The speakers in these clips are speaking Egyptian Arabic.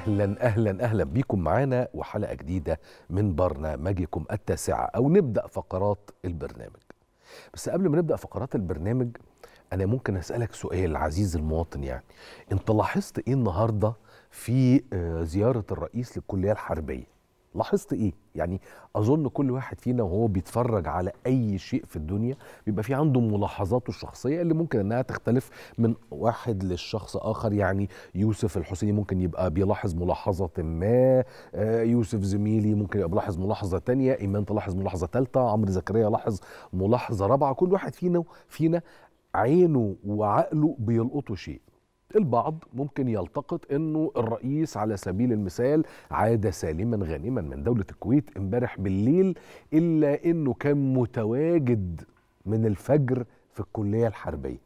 اهلا اهلا اهلا بيكم معانا وحلقه جديده من برنامجكم التاسعه او نبدا فقرات البرنامج بس قبل ما نبدا فقرات البرنامج انا ممكن اسالك سؤال عزيز المواطن يعني انت لاحظت ايه النهارده في آه، زياره الرئيس للكليه الحربيه لاحظت ايه يعني اظن كل واحد فينا وهو بيتفرج على اي شيء في الدنيا بيبقى في عنده ملاحظاته الشخصيه اللي ممكن انها تختلف من واحد للشخص اخر يعني يوسف الحسيني ممكن يبقى بيلاحظ ملاحظه ما آه، يوسف زميلي ممكن يبقى بيلاحظ ملاحظه تانية ايمان تلاحظ ملاحظه ثالثه عمرو زكريا لاحظ ملاحظه رابعه كل واحد فينا فينا عينه وعقله بيلقطوا شيء البعض ممكن يلتقط انه الرئيس على سبيل المثال عاد سالما غانما من دولة الكويت امبارح بالليل الا انه كان متواجد من الفجر في الكلية الحربية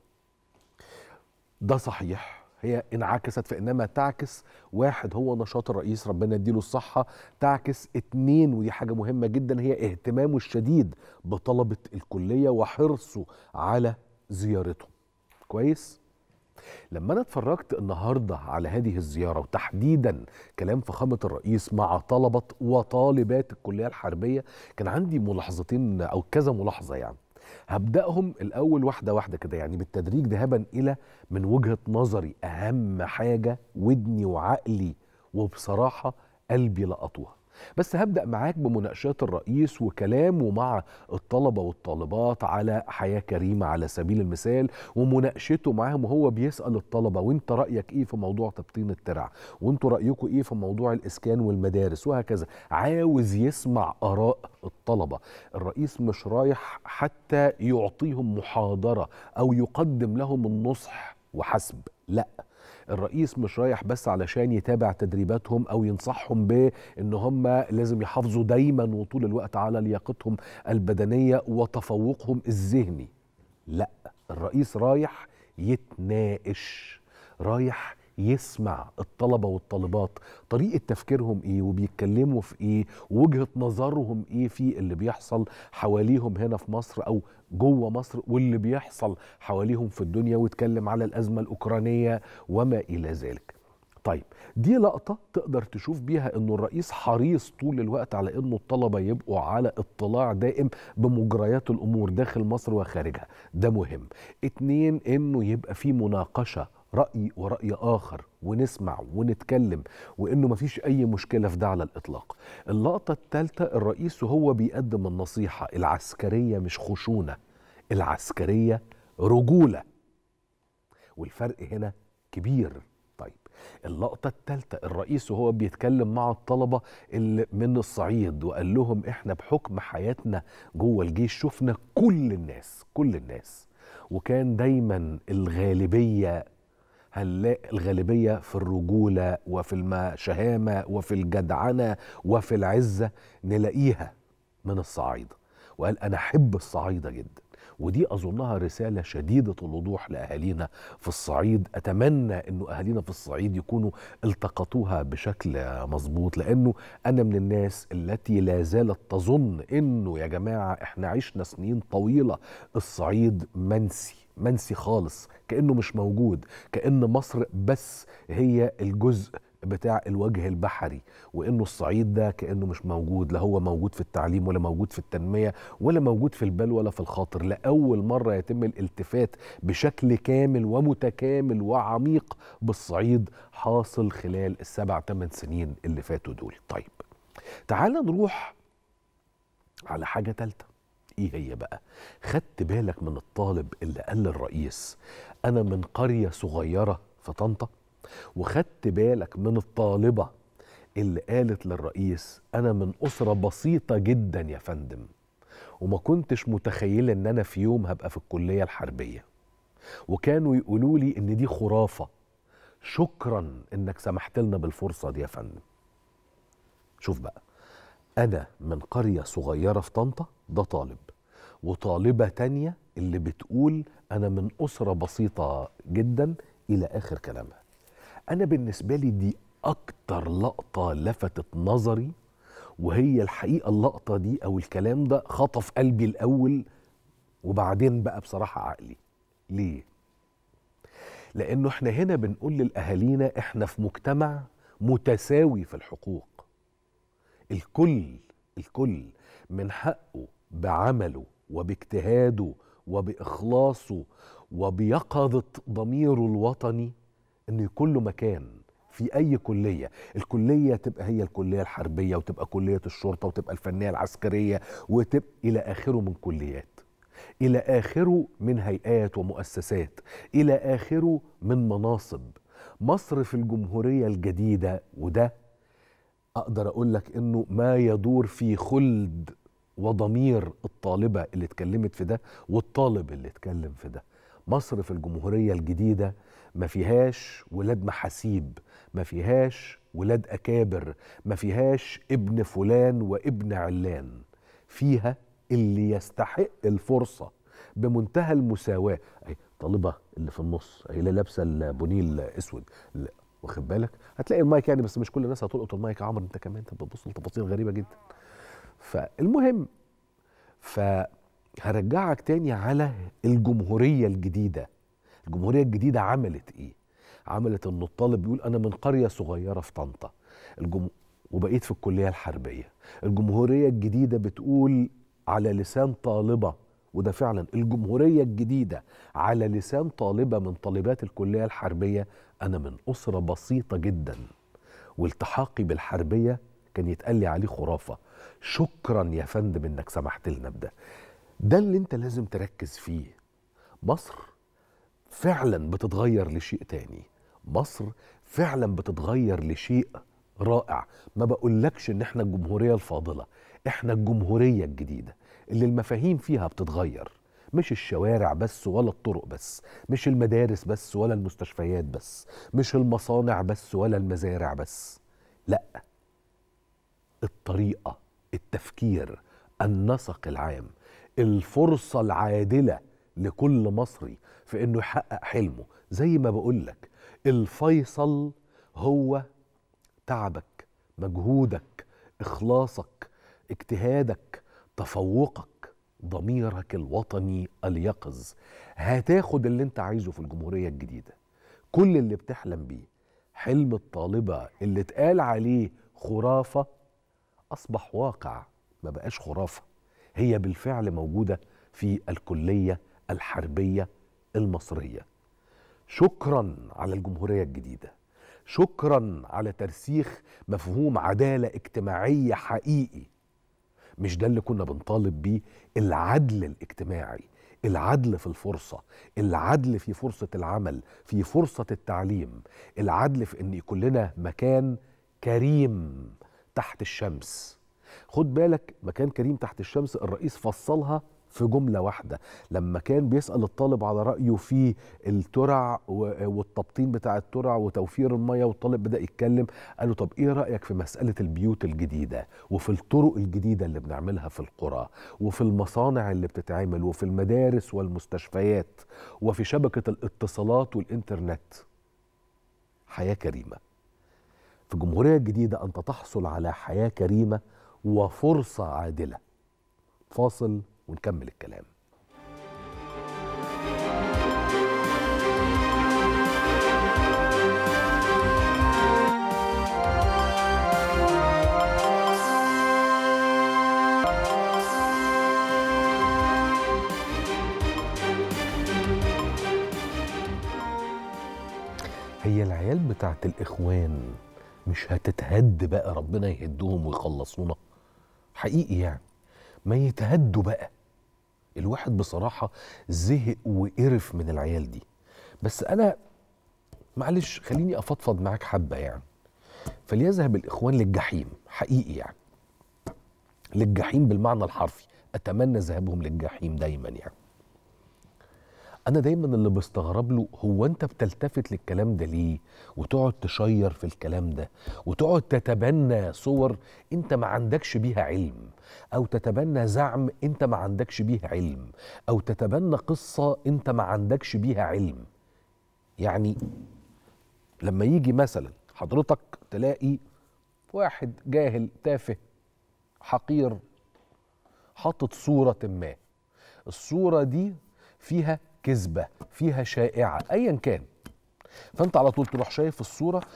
ده صحيح هي انعكست فانما تعكس واحد هو نشاط الرئيس ربنا يديله الصحة تعكس اتنين ودي حاجة مهمة جدا هي اهتمامه الشديد بطلبة الكلية وحرصه على زيارتهم كويس؟ لما انا اتفرجت النهارده على هذه الزياره وتحديدا كلام فخامه الرئيس مع طلبه وطالبات الكليه الحربيه كان عندي ملاحظتين او كذا ملاحظه يعني هبداهم الاول واحده واحده كده يعني بالتدريج ذهابا الى من وجهه نظري اهم حاجه ودني وعقلي وبصراحه قلبي لقطوها بس هبدا معاك بمناقشات الرئيس وكلامه مع الطلبه والطالبات على حياه كريمه على سبيل المثال ومناقشته معاهم وهو بيسال الطلبه وانت رايك ايه في موضوع تبطين الترع وانتوا رايكم ايه في موضوع الاسكان والمدارس وهكذا عاوز يسمع اراء الطلبه الرئيس مش رايح حتى يعطيهم محاضره او يقدم لهم النصح وحسب لا الرئيس مش رايح بس علشان يتابع تدريباتهم او ينصحهم بان هم لازم يحافظوا دايما وطول الوقت على لياقتهم البدنيه وتفوقهم الذهني لا الرئيس رايح يتناقش رايح يسمع الطلبه والطالبات طريقه تفكيرهم ايه وبيتكلموا في ايه ووجهه نظرهم ايه في اللي بيحصل حواليهم هنا في مصر او جوه مصر واللي بيحصل حواليهم في الدنيا ويتكلم على الازمه الاوكرانيه وما الى ذلك طيب دي لقطة تقدر تشوف بيها انه الرئيس حريص طول الوقت على انه الطلبة يبقوا على اطلاع دائم بمجريات الامور داخل مصر وخارجها ده مهم اتنين انه يبقى في مناقشة رأي ورأي آخر ونسمع ونتكلم وإنه مفيش أي مشكلة في ده على الإطلاق اللقطة الثالثة الرئيس وهو بيقدم النصيحة العسكرية مش خشونة العسكرية رجولة والفرق هنا كبير طيب اللقطة الثالثة الرئيس وهو بيتكلم مع الطلبة اللي من الصعيد وقال لهم احنا بحكم حياتنا جوه الجيش شفنا كل الناس كل الناس وكان دايما الغالبية هنلاقي الغالبية في الرجولة وفي الشهامة وفي الجدعنة وفي العزة نلاقيها من الصعايدة وقال أنا أحب الصعايدة جدا ودي أظنها رسالة شديدة الوضوح لأهالينا في الصعيد أتمنى أنه أهالينا في الصعيد يكونوا التقطوها بشكل مظبوط لأنه أنا من الناس التي لا زالت تظن أنه يا جماعة إحنا عشنا سنين طويلة الصعيد منسي منسي خالص كأنه مش موجود كأن مصر بس هي الجزء بتاع الوجه البحري وانه الصعيد ده كانه مش موجود لا هو موجود في التعليم ولا موجود في التنميه ولا موجود في البال ولا في الخاطر لاول مره يتم الالتفات بشكل كامل ومتكامل وعميق بالصعيد حاصل خلال السبع ثمان سنين اللي فاتوا دول طيب تعال نروح على حاجه ثالثه ايه هي بقى خدت بالك من الطالب اللي قال للرئيس انا من قريه صغيره في طنطا وخدت بالك من الطالبه اللي قالت للرئيس انا من اسره بسيطه جدا يا فندم وما كنتش متخيله ان انا في يوم هبقى في الكليه الحربيه وكانوا يقولوا لي ان دي خرافه شكرا انك سمحت لنا بالفرصه دي يا فندم شوف بقى انا من قريه صغيره في طنطا ده طالب وطالبه تانية اللي بتقول انا من اسره بسيطه جدا الى اخر كلامها انا بالنسبه لي دي اكتر لقطه لفتت نظري وهي الحقيقه اللقطه دي او الكلام ده خطف قلبي الاول وبعدين بقى بصراحه عقلي ليه لانه احنا هنا بنقول لاهالينا احنا في مجتمع متساوي في الحقوق الكل الكل من حقه بعمله وباجتهاده وبإخلاصه وبيقظة ضميره الوطني انه يكون له مكان في اي كليه الكليه تبقى هي الكليه الحربيه وتبقى كليه الشرطه وتبقى الفنيه العسكريه وتبقى الى اخره من كليات الى اخره من هيئات ومؤسسات الى اخره من مناصب مصر في الجمهوريه الجديده وده اقدر اقول لك انه ما يدور في خلد وضمير الطالبه اللي اتكلمت في ده والطالب اللي اتكلم في ده مصر في الجمهوريه الجديده ما فيهاش ولاد محاسيب ما فيهاش ولاد اكابر ما فيهاش ابن فلان وابن علان فيها اللي يستحق الفرصه بمنتهى المساواه اي طالبه اللي في النص هي اللي لابسه البونيل اسود واخد بالك هتلاقي المايك يعني بس مش كل الناس هتلقط المايك يا عمرو انت كمان انت بتبص لتفاصيل غريبه جدا فالمهم فهرجعك تاني على الجمهوريه الجديده الجمهوريه الجديده عملت ايه عملت ان الطالب بيقول انا من قريه صغيره في طنطا الجم... وبقيت في الكليه الحربيه الجمهوريه الجديده بتقول على لسان طالبه وده فعلا الجمهوريه الجديده على لسان طالبه من طالبات الكليه الحربيه انا من اسره بسيطه جدا والتحاقي بالحربيه كان يتقال لي عليه خرافه شكرا يا فندم انك سمحت لنا بده ده اللي انت لازم تركز فيه مصر فعلا بتتغير لشيء تاني مصر فعلا بتتغير لشيء رائع ما بقولكش ان احنا الجمهورية الفاضلة احنا الجمهورية الجديدة اللي المفاهيم فيها بتتغير مش الشوارع بس ولا الطرق بس مش المدارس بس ولا المستشفيات بس مش المصانع بس ولا المزارع بس لا الطريقة التفكير النسق العام الفرصة العادلة لكل مصري في انه يحقق حلمه زي ما بقول لك الفيصل هو تعبك مجهودك اخلاصك اجتهادك تفوقك ضميرك الوطني اليقظ هتاخد اللي انت عايزه في الجمهوريه الجديده كل اللي بتحلم بيه حلم الطالبه اللي اتقال عليه خرافه اصبح واقع ما بقاش خرافه هي بالفعل موجوده في الكليه الحربيه المصريه شكرا على الجمهوريه الجديده شكرا على ترسيخ مفهوم عداله اجتماعيه حقيقي مش ده اللي كنا بنطالب بيه العدل الاجتماعي العدل في الفرصه العدل في فرصه العمل في فرصه التعليم العدل في ان يكون لنا مكان كريم تحت الشمس خد بالك مكان كريم تحت الشمس الرئيس فصلها في جملة واحدة لما كان بيسأل الطالب على رأيه في الترع والتبطين بتاع الترع وتوفير المية والطالب بدأ يتكلم قال له طب إيه رأيك في مسألة البيوت الجديدة وفي الطرق الجديدة اللي بنعملها في القرى وفي المصانع اللي بتتعمل وفي المدارس والمستشفيات وفي شبكة الاتصالات والإنترنت حياة كريمة في الجمهورية الجديدة أنت تحصل على حياة كريمة وفرصة عادلة فاصل ونكمل الكلام هي العيال بتاعت الإخوان مش هتتهد بقى ربنا يهدهم ويخلصونا حقيقي يعني ما يتهدوا بقى الواحد بصراحة زهق وقرف من العيال دي بس أنا معلش خليني أفضفض معاك حبة يعني فليذهب الإخوان للجحيم حقيقي يعني للجحيم بالمعنى الحرفي أتمنى ذهابهم للجحيم دايما يعني أنا دايما اللي بستغرب له هو أنت بتلتفت للكلام ده ليه؟ وتقعد تشير في الكلام ده وتقعد تتبنى صور أنت ما عندكش بيها علم أو تتبنى زعم أنت ما عندكش بيه علم أو تتبنى قصة أنت ما عندكش بيها علم يعني لما يجي مثلا حضرتك تلاقي واحد جاهل تافه حقير حاطط صورة ما الصورة دي فيها كذبة فيها شائعة أيا كان فأنت على طول تروح شايف الصورة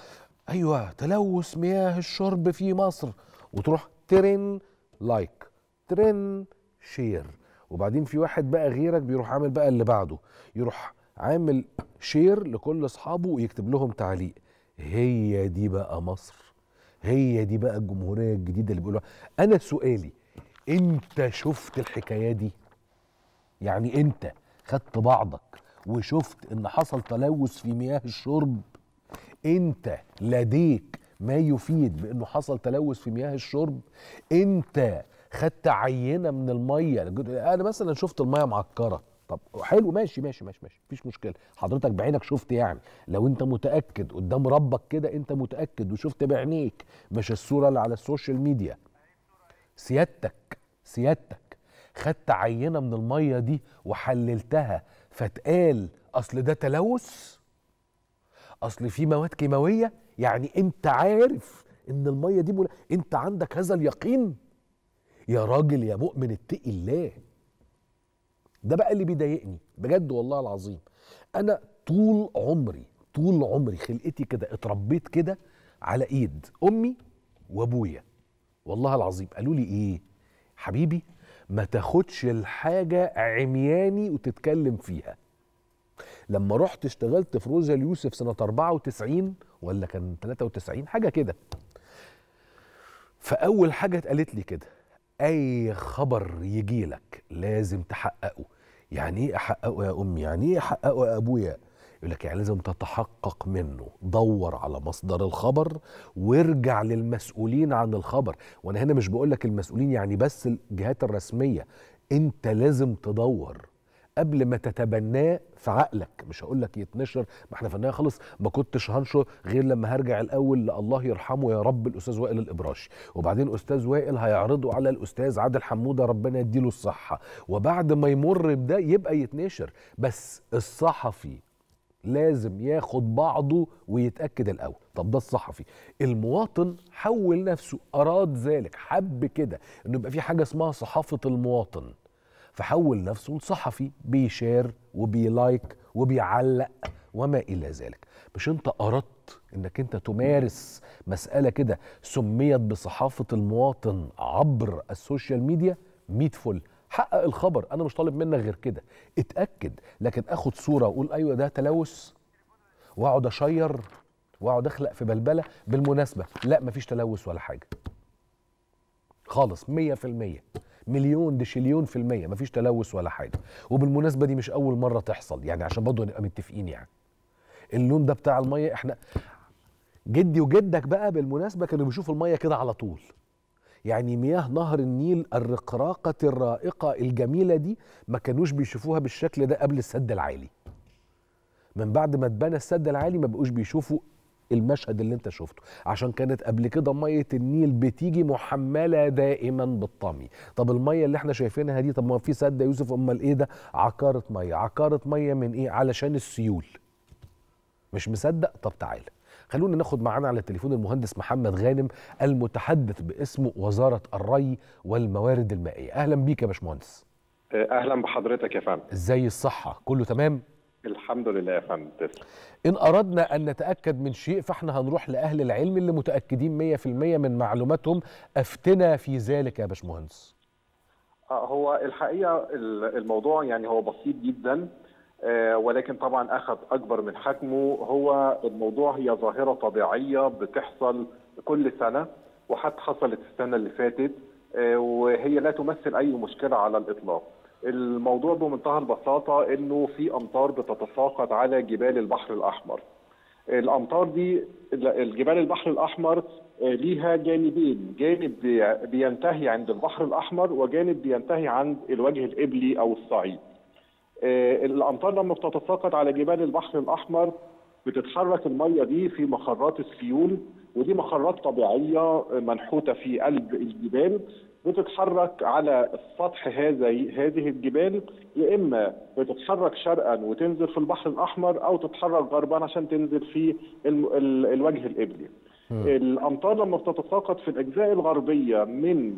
ايوه تلوث مياه الشرب في مصر وتروح ترن لايك ترن شير وبعدين في واحد بقى غيرك بيروح عامل بقى اللي بعده يروح عامل شير لكل اصحابه ويكتب لهم تعليق هي دي بقى مصر هي دي بقى الجمهوريه الجديده اللي بيقولوها انا سؤالي انت شفت الحكايه دي يعني انت خدت بعضك وشفت ان حصل تلوث في مياه الشرب انت لديك ما يفيد بانه حصل تلوث في مياه الشرب انت خدت عينه من الميه انا مثلا شفت الميه معكره طب حلو ماشي ماشي ماشي ماشي مفيش مشكله حضرتك بعينك شفت يعني لو انت متاكد قدام ربك كده انت متاكد وشفت بعينيك مش الصوره اللي على السوشيال ميديا سيادتك سيادتك خدت عينه من الميه دي وحللتها فتقال اصل ده تلوث اصل في مواد كيماويه يعني انت عارف ان الميه دي مل... انت عندك هذا اليقين يا راجل يا مؤمن اتقي الله ده بقى اللي بيضايقني بجد والله العظيم انا طول عمري طول عمري خلقتي كده اتربيت كده على ايد امي وابويا والله العظيم قالوا لي ايه حبيبي ما تاخدش الحاجه عمياني وتتكلم فيها لما رحت اشتغلت في روزا اليوسف سنه 94 ولا كان 93 حاجه كده فاول حاجه اتقالت لي كده اي خبر يجي لك لازم تحققه يعني ايه احققه يا امي يعني ايه احققه يا ابويا يقول لك يعني لازم تتحقق منه دور على مصدر الخبر وارجع للمسؤولين عن الخبر وانا هنا مش بقول لك المسؤولين يعني بس الجهات الرسميه انت لازم تدور قبل ما تتبناه في عقلك مش هقول لك يتنشر ما احنا في النهايه خالص ما كنتش هنشر غير لما هرجع الاول لله يرحمه يا رب الاستاذ وائل الابراشي وبعدين استاذ وائل هيعرضه على الاستاذ عادل حموده ربنا يديله الصحه وبعد ما يمر بده يبقى يتنشر بس الصحفي لازم ياخد بعضه ويتاكد الاول طب ده الصحفي المواطن حول نفسه اراد ذلك حب كده انه يبقى في حاجه اسمها صحافه المواطن فحول نفسه لصحفي بيشير وبيلايك وبيعلق وما الى ذلك مش انت اردت انك انت تمارس مساله كده سميت بصحافه المواطن عبر السوشيال ميديا 100 فل حقق الخبر انا مش طالب منك غير كده اتاكد لكن اخد صوره واقول ايوه ده تلوث واقعد اشير واقعد اخلق في بلبله بالمناسبه لا مفيش تلوث ولا حاجه خالص 100% مليون دشليون في المية مفيش تلوث ولا حاجة وبالمناسبة دي مش أول مرة تحصل يعني عشان برضه نبقى متفقين يعني اللون ده بتاع المية احنا جدي وجدك بقى بالمناسبة كانوا بيشوفوا المية كده على طول يعني مياه نهر النيل الرقراقة الرائقة الجميلة دي ما كانوش بيشوفوها بالشكل ده قبل السد العالي من بعد ما اتبنى السد العالي ما بقوش بيشوفوا المشهد اللي انت شفته عشان كانت قبل كده ميه النيل بتيجي محمله دائما بالطمي طب الميه اللي احنا شايفينها دي طب ما في سد يا يوسف امال ايه ده عقاره ميه عقاره ميه من ايه علشان السيول مش مصدق طب تعالى خلونا ناخد معانا على التليفون المهندس محمد غانم المتحدث باسم وزاره الري والموارد المائيه اهلا بيك يا باشمهندس اهلا بحضرتك يا فندم ازاي الصحه كله تمام الحمد لله يا فندم تسلم إن أردنا أن نتأكد من شيء فإحنا هنروح لأهل العلم اللي متأكدين 100% من معلوماتهم أفتنا في ذلك يا باشمهندس هو الحقيقة الموضوع يعني هو بسيط جدا ولكن طبعا أخذ أكبر من حجمه هو الموضوع هي ظاهرة طبيعية بتحصل كل سنة وحتى حصلت السنة اللي فاتت وهي لا تمثل أي مشكلة على الإطلاق الموضوع بمنتهى البساطة انه في امطار بتتساقط على جبال البحر الاحمر الامطار دي الجبال البحر الاحمر ليها جانبين جانب بينتهي عند البحر الاحمر وجانب بينتهي عند الوجه القبلي او الصعيد الامطار لما بتتساقط على جبال البحر الاحمر بتتحرك الميه دي في مخرات السيول ودي مخرات طبيعيه منحوته في قلب الجبال بتتحرك على سطح هذه هذه الجبال يا اما بتتحرك شرقا وتنزل في البحر الاحمر او تتحرك غربا عشان تنزل في ال ال الوجه القبلي. الامطار لما بتتساقط في الاجزاء الغربيه من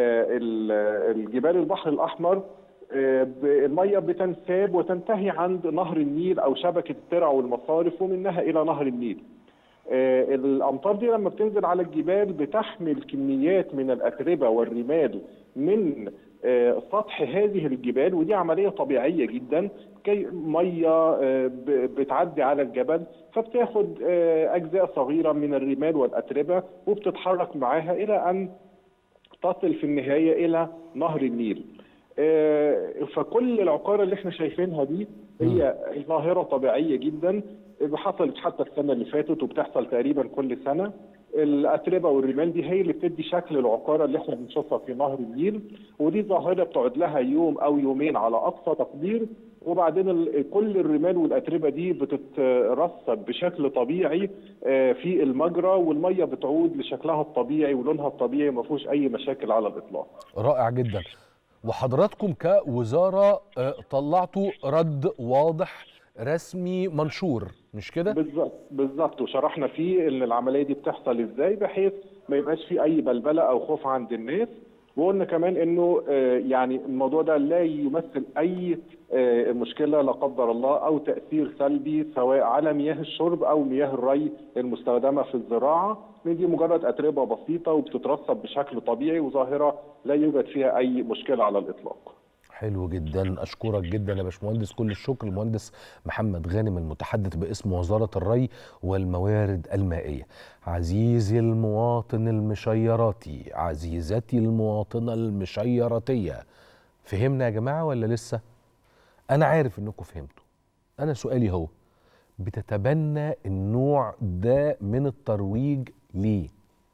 الجبال البحر الاحمر الميه بتنساب وتنتهي عند نهر النيل او شبكه الترع والمصارف ومنها الى نهر النيل. آه، الامطار دي لما بتنزل على الجبال بتحمل كميات من الاتربه والرمال من آه، سطح هذه الجبال ودي عمليه طبيعيه جدا كي ميه آه، ب- بتعدي على الجبل فبتاخد آه، اجزاء صغيره من الرمال والاتربه وبتتحرك معاها الى ان تصل في النهايه الى نهر النيل. آه، فكل العقاره اللي احنا شايفينها دي هي ظاهره طبيعيه جدا حصلت حتى السنه اللي فاتت وبتحصل تقريبا كل سنه الاتربه والرمال دي هي اللي بتدي شكل العقاره اللي احنا بنشوفها في نهر النيل ودي ظاهره بتقعد لها يوم او يومين على اقصى تقدير وبعدين ال- كل الرمال والاتربه دي بتترسب بشكل طبيعي آه، في المجرى والميه بتعود لشكلها الطبيعي ولونها الطبيعي ما فيهوش اي مشاكل على الاطلاق. رائع جدا وحضراتكم كوزاره آه، طلعتوا رد واضح رسمي منشور مش كده بالظبط بالظبط وشرحنا فيه ان العمليه دي بتحصل ازاي بحيث ما يبقاش في اي بلبله او خوف عند الناس وقلنا كمان انه آه، يعني الموضوع ده لا يمثل اي آه، مشكله لا قدر الله او تاثير سلبي سواء على مياه الشرب او مياه الري المستخدمه في الزراعه لان دي مجرد اتربه بسيطه وبتترسب بشكل طبيعي وظاهره لا يوجد فيها اي مشكله على الاطلاق. حلو جدا اشكرك جدا يا باشمهندس كل الشكر المهندس محمد غانم المتحدث باسم وزاره الري والموارد المائيه عزيزي المواطن المشيراتي عزيزتي المواطنه المشيراتيه فهمنا يا جماعه ولا لسه انا عارف انكم فهمتوا انا سؤالي هو بتتبنى النوع ده من الترويج ليه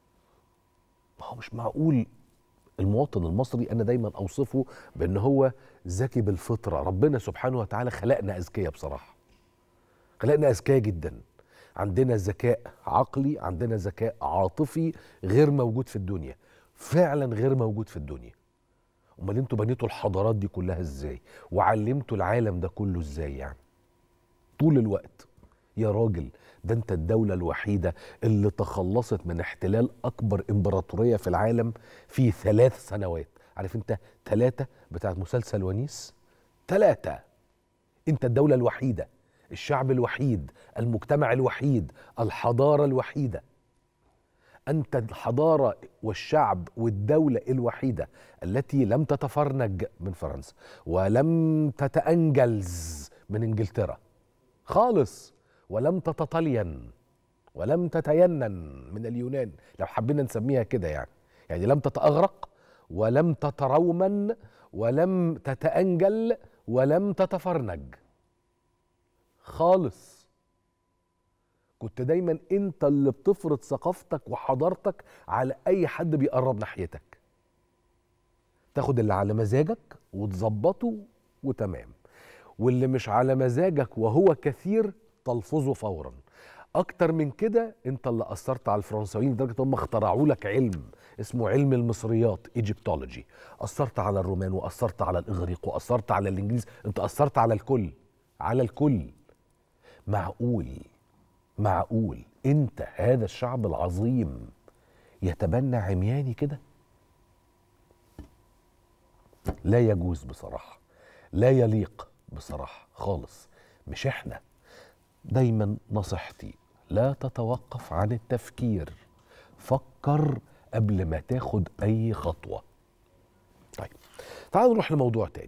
ما هو مش معقول المواطن المصري انا دايما اوصفه بان هو ذكي بالفطره ربنا سبحانه وتعالى خلقنا اذكياء بصراحه خلقنا اذكياء جدا عندنا ذكاء عقلي عندنا ذكاء عاطفي غير موجود في الدنيا فعلا غير موجود في الدنيا امال انتوا بنيتوا الحضارات دي كلها ازاي وعلمتوا العالم ده كله ازاي يعني طول الوقت يا راجل ده انت الدولة الوحيدة اللي تخلصت من احتلال أكبر إمبراطورية في العالم في ثلاث سنوات عارف انت ثلاثة بتاعت مسلسل ونيس ثلاثة انت الدولة الوحيدة الشعب الوحيد المجتمع الوحيد الحضارة الوحيدة أنت الحضارة والشعب والدولة الوحيدة التي لم تتفرنج من فرنسا ولم تتأنجلز من إنجلترا خالص ولم تتطلين ولم تتينن من اليونان لو حبينا نسميها كده يعني يعني لم تتأغرق ولم تترومن ولم تتأنجل ولم تتفرنج خالص كنت دايما انت اللي بتفرض ثقافتك وحضارتك على اي حد بيقرب ناحيتك تاخد اللي على مزاجك وتظبطه وتمام واللي مش على مزاجك وهو كثير تلفظه فورا اكتر من كده انت اللي اثرت على الفرنساويين لدرجه هم اخترعوا لك علم اسمه علم المصريات ايجيبتولوجي اثرت على الرومان واثرت على الاغريق واثرت على الانجليز انت اثرت على الكل على الكل معقول معقول انت هذا الشعب العظيم يتبنى عمياني كده لا يجوز بصراحه لا يليق بصراحه خالص مش احنا دايما نصيحتي لا تتوقف عن التفكير فكر قبل ما تاخد اي خطوه طيب تعالوا نروح لموضوع تاني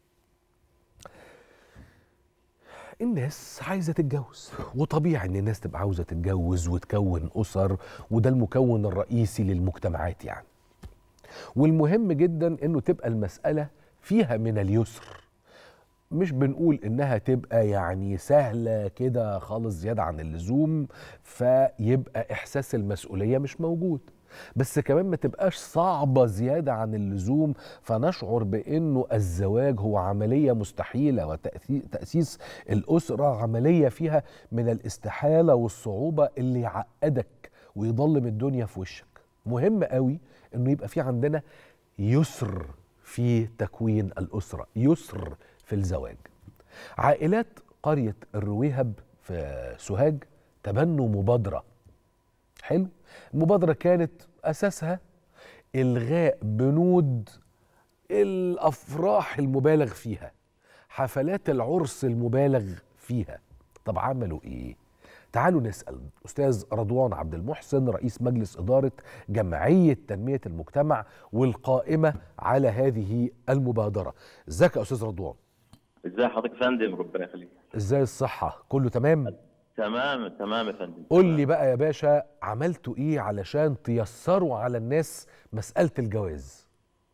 الناس عايزه تتجوز وطبيعي ان الناس تبقى عاوزه تتجوز وتكون اسر وده المكون الرئيسي للمجتمعات يعني والمهم جدا انه تبقى المساله فيها من اليسر مش بنقول انها تبقى يعني سهله كده خالص زياده عن اللزوم فيبقى احساس المسؤوليه مش موجود بس كمان ما تبقاش صعبه زياده عن اللزوم فنشعر بانه الزواج هو عمليه مستحيله وتاسيس الاسره عمليه فيها من الاستحاله والصعوبه اللي يعقدك ويضلم الدنيا في وشك مهم قوي انه يبقى في عندنا يسر في تكوين الاسره يسر في الزواج عائلات قرية الرويهب في سوهاج تبنوا مبادرة حلو المبادرة كانت أساسها إلغاء بنود الأفراح المبالغ فيها حفلات العرس المبالغ فيها طب عملوا إيه تعالوا نسال استاذ رضوان عبد المحسن رئيس مجلس اداره جمعيه تنميه المجتمع والقائمه على هذه المبادره ازيك يا استاذ رضوان ازي حضرتك يا فندم ربنا يخليك ازاي الصحه كله تمام تمام تمام يا فندم قول لي بقى يا باشا عملتوا ايه علشان تيسروا على الناس مساله الجواز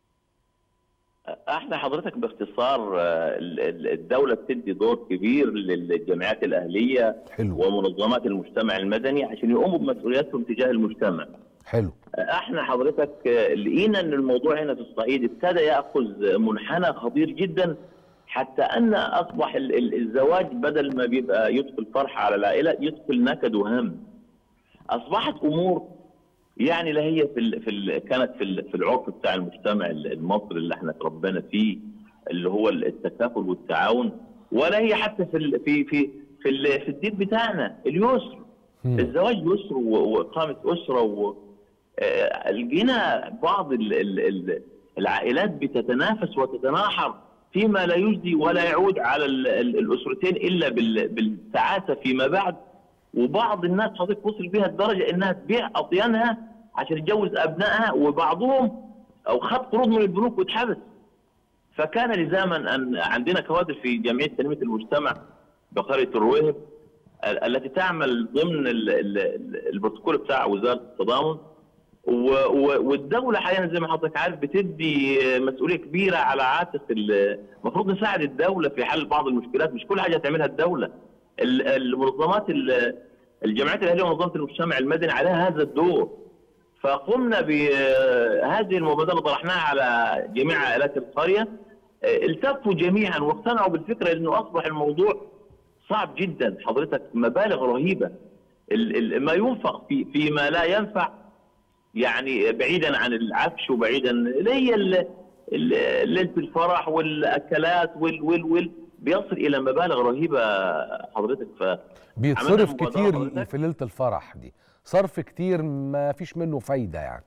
احنا حضرتك باختصار آه، ال- ال- الدوله بتدي دور كبير للجمعيات الاهليه حلو ومنظمات المجتمع المدني عشان يقوموا بمسؤولياتهم تجاه المجتمع حلو احنا حضرتك آه، لقينا ان الموضوع هنا في الصعيد ابتدى ياخذ منحنى خطير جدا حتى ان اصبح ال- ال- الزواج بدل ما بيبقى يدخل فرحه على العائله يدخل نكد وهم اصبحت امور يعني لا هي في ال في ال كانت في ال في العرف بتاع المجتمع المصري اللي احنا تربينا فيه اللي هو التكافل والتعاون ولا هي حتى في ال في في في, ال في الدين بتاعنا اليسر مم. الزواج يسر و- واقامه اسره و آه، لقينا بعض ال ال ال العائلات بتتنافس وتتناحر فيما لا يجدي ولا يعود على ال ال الاسرتين الا بال بالتعاسه فيما بعد وبعض الناس حضرتك وصل بها الدرجه انها تبيع اطيانها عشان تجوز ابنائها وبعضهم او خد قروض من البنوك واتحبس فكان لزاما ان عندنا كوادر في جمعيه تنميه المجتمع بقريه الرويهب ال- التي تعمل ضمن ال- ال- ال- البروتوكول بتاع وزاره التضامن و- و- والدوله حاليا زي ما حضرتك عارف بتدي مسؤوليه كبيره على عاتق ال- المفروض نساعد الدوله في حل بعض المشكلات مش كل حاجه تعملها الدوله ال- المنظمات ال- الجمعيات الاهليه ومنظمه المجتمع المدني عليها هذا الدور فقمنا بهذه المبادره طرحناها على جميع عائلات القريه التفوا جميعا واقتنعوا بالفكره انه اصبح الموضوع صعب جدا حضرتك مبالغ رهيبه ال- ال- ما ينفق في فيما لا ينفع يعني بعيدا عن العفش وبعيدا اللي هي ال- ال- ليله الفرح والاكلات وال وال وال بيصل الى مبالغ رهيبه حضرتك ف بيتصرف مبادرة كتير حضرتك؟ في ليله الفرح دي صرف كتير ما فيش منه فايده يعني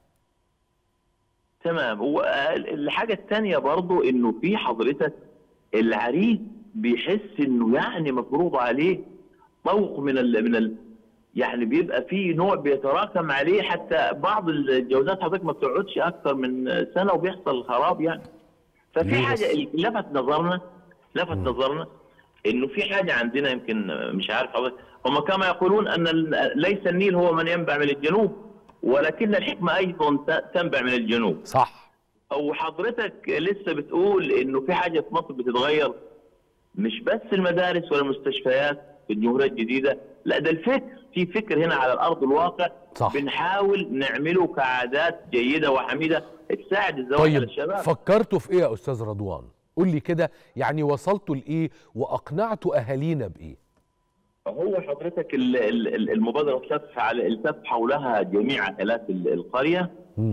تمام والحاجه الثانيه برضو انه في حضرتك العريس بيحس انه يعني مفروض عليه طوق من ال من ال يعني بيبقى في نوع بيتراكم عليه حتى بعض الجوازات حضرتك ما بتقعدش اكثر من سنه وبيحصل خراب يعني ففي ليه حاجه بس؟ لفت نظرنا لفت نظرنا انه في حاجه عندنا يمكن مش عارف حضرتك هم كما يقولون ان ال- ليس النيل هو من ينبع من الجنوب ولكن الحكمه ايضا ت- تنبع من الجنوب صح او حضرتك لسه بتقول انه في حاجه في مصر بتتغير مش بس المدارس ولا المستشفيات في الجمهوريه الجديده لا ده الفكر في فكر هنا على الارض الواقع صح. بنحاول نعمله كعادات جيده وحميده تساعد الزواج على طيب الشباب فكرتوا في ايه يا استاذ رضوان قول لي كده يعني وصلتوا لايه واقنعتوا اهالينا بايه هو حضرتك ال- ال- ال- المبادره التف على التف حولها جميع عائلات ال- القريه مم.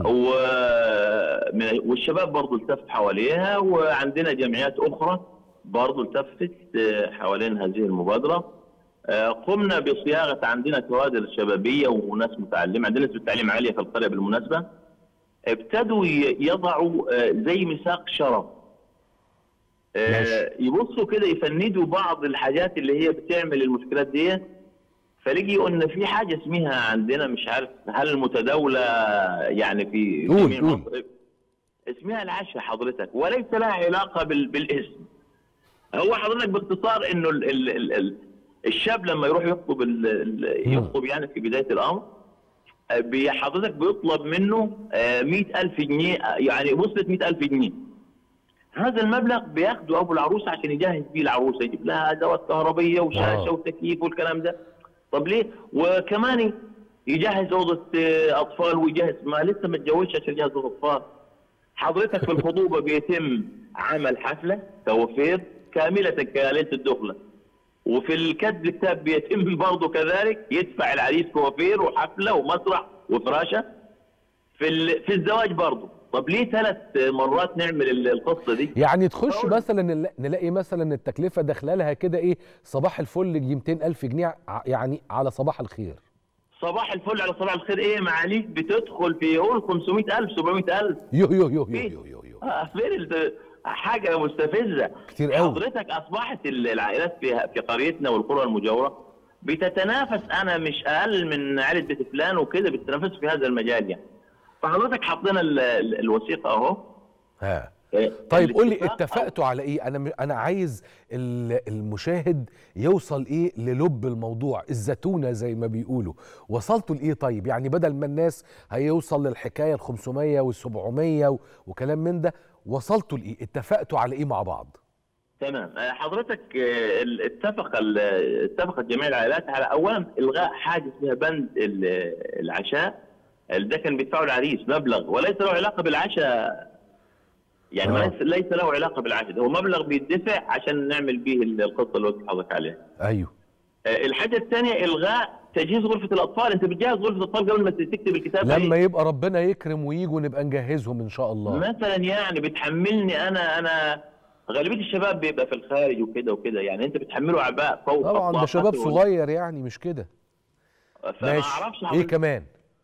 ومن- والشباب برضو التف حواليها وعندنا جمعيات اخرى برضو التفت آه، حوالين هذه المبادره آه، قمنا بصياغه عندنا كوادر شبابيه وناس متعلمه عندنا نسبه تعليم عاليه في القريه بالمناسبه ابتدوا ي- يضعوا آه، زي ميثاق شرف آه، ماشي. يبصوا كده يفندوا بعض الحاجات اللي هي بتعمل المشكلات دي فلقيوا ان في حاجه اسمها عندنا مش عارف هل متداوله يعني في قول- جميع قول. مصر اسمها العشاء حضرتك وليس لها علاقه بال... بالاسم هو حضرتك باختصار انه ال... ال... ال... ال... الشاب لما يروح يخطب ال... ال... مم. يخطب يعني في بدايه الامر آه، بي- حضرتك بيطلب منه مئة ألف جنيه آه، يعني وصلت مئة ألف جنيه هذا المبلغ بياخده ابو العروسه عشان يجهز بيه العروسه يجيب لها ادوات كهربيه وشاشه آه. وتكييف والكلام ده طب ليه وكمان يجهز اوضه آه، اطفال ويجهز ما لسه ما اتجوزش عشان يجهز اوضه اطفال حضرتك في الخطوبه بيتم عمل حفله توفير كامله كليله الدخله وفي الكتب الكتاب بيتم برضه كذلك يدفع العريس كوافير وحفله ومسرح وفراشه في ال... في الزواج برضه طب ليه ثلاث مرات نعمل ال- القصه دي يعني تخش أقول- مثلا نلا- نلاقي مثلا التكلفه داخله لها كده ايه صباح الفل يجي 200 الف جنيه ع- يعني على صباح الخير صباح الفل على صباح الخير ايه معاليك بتدخل في يقول 500000 700000 يو يو يو يو إيه؟ يو يو, يو. آه، فين ال- حاجه مستفزه كتير قوي. حضرتك اصبحت ال- العائلات في في قريتنا والقرى المجاوره بتتنافس انا مش اقل من عائله بيت فلان وكده بتتنافس في هذا المجال يعني فحضرتك حطينا ال- ال- الوثيقه اهو ها آه، طيب قول لي الاتفاق- اتفقتوا على ايه انا م- انا عايز ال- المشاهد يوصل ايه للب الموضوع الزتونه زي ما بيقولوا وصلتوا لايه طيب يعني بدل ما الناس هيوصل للحكايه ال 500 وال 700 و- وكلام من ده وصلتوا لايه اتفقتوا على ايه مع بعض تمام آه، حضرتك آه، ال- اتفق ال- اتفقت جميع العائلات على اولا الغاء حاجه اسمها بند ال- العشاء ده كان بيدفعه العريس مبلغ وليس له علاقه بالعشاء يعني آه. ليس ليس له علاقه بالعشاء هو مبلغ بيدفع عشان نعمل به القصه اللي قلت لحضرتك عليها ايوه آه، الحاجه الثانيه الغاء تجهيز غرفه الاطفال انت بتجهز غرفه الاطفال قبل ما تكتب الكتاب لما إيه؟ يبقى ربنا يكرم ويجوا نبقى نجهزهم ان شاء الله مثلا يعني بتحملني انا انا غالبيه الشباب بيبقى في الخارج وكده وكده يعني انت بتحمله اعباء فوق طبعا ده طاقته شباب وال- صغير يعني مش كده فما ماشي اعرفش ايه حضرتك كمان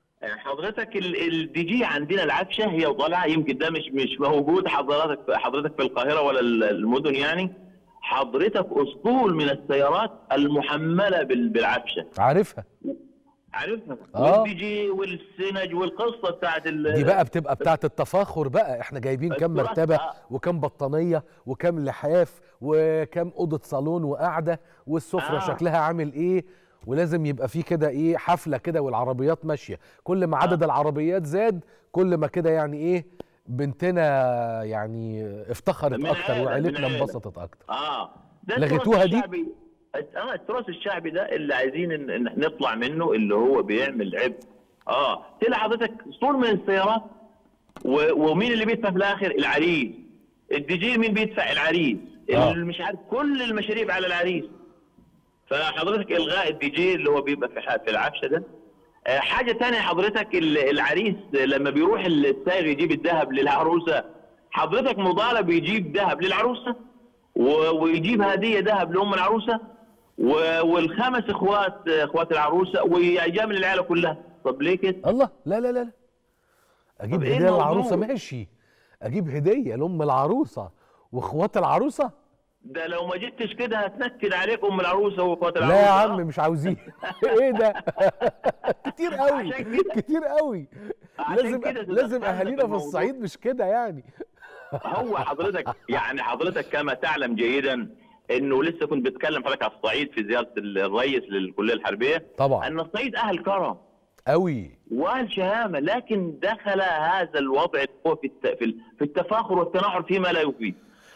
حضرتك الدي جي عندنا العفشه هي وضلع يمكن ده مش مش موجود حضرتك حضرتك في القاهره ولا ال- المدن يعني حضرتك اسطول من السيارات المحمله بال- بالعفشه عارفها عارفها آه. والدي جي والسنج والقصه بتاعت ال- دي بقى بتبقى بتاعت التفاخر بقى احنا جايبين كام التراث، مرتبه آه. وكام بطانيه وكام لحاف وكام اوضه صالون وقعده والسفره آه. شكلها عامل ايه ولازم يبقى فيه كده ايه حفله كده والعربيات ماشيه كل ما عدد العربيات زاد كل ما كده يعني ايه بنتنا يعني افتخرت من اكتر عيلة، من وعيلتنا عيلة. انبسطت اكتر اه ده لغيتوها التراث دي؟ الشعبي اه التراث الشعبي ده اللي عايزين إن إن نطلع منه اللي هو بيعمل عبء اه تلاقي حضرتك اسطول من السيارات و- ومين اللي بيدفع في الاخر العريس الدي جي مين بيدفع العريس آه. اللي مش عارف كل المشاريب على العريس فحضرتك الغاء الدي جي اللي هو بيبقى في ح- في العفشه ده آه، حاجه تانية حضرتك ال- العريس لما بيروح السائق يجيب الذهب للعروسه حضرتك مطالب يجيب ذهب للعروسه و- ويجيب هديه ذهب لام العروسه و- والخمس اخوات اخوات العروسه ويجامل العيله كلها طب ليه كده؟ الله لا لا لا لا اجيب طب إيه هديه للعروسه الموضوع؟ ماشي اجيب هديه لام العروسه واخوات العروسه ده لو ما جبتش كده هتنكد عليك ام العروسه واخوات العروسه لا يا عم مش عاوزين ايه ده كتير قوي عشان كده- كتير قوي عشان لازم كده لازم دخلنا اهالينا في في الموضوع. الصعيد مش كده يعني هو حضرتك يعني حضرتك كما تعلم جيدا انه لسه كنت بتكلم حضرتك على الصعيد في زياره الرئيس للكليه الحربيه طبعا ان الصعيد اهل كرم قوي واهل شهامه لكن دخل هذا الوضع هو في الت- في ال- في التفاخر والتناحر فيما لا يفيد.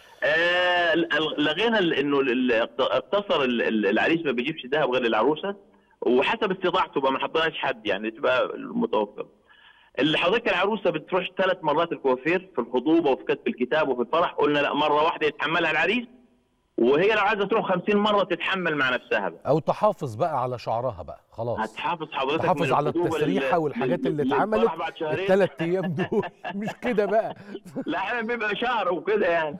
آه ال- ال- لغينا ال- انه ال- اقتصر ال- ال- العريس ما بيجيبش ذهب غير للعروسه وحسب استطاعته بقى ما حطيناش حد يعني تبقى المتوفر. اللي حضرتك العروسه بتروح ثلاث مرات الكوافير في الخطوبه وفي كتب الكتاب وفي الفرح قلنا لا مره واحده يتحملها العريس وهي لو عايزه تروح 50 مره تتحمل مع نفسها بقى. او تحافظ بقى على شعرها بقى خلاص هتحافظ حضرتك تحافظ من على الخطوبة التسريحه لل- والحاجات لل- اللي للفرح اتعملت بعد شهرين. الثلاث ايام دول مش كده بقى لا احيانا بيبقى شهر وكده يعني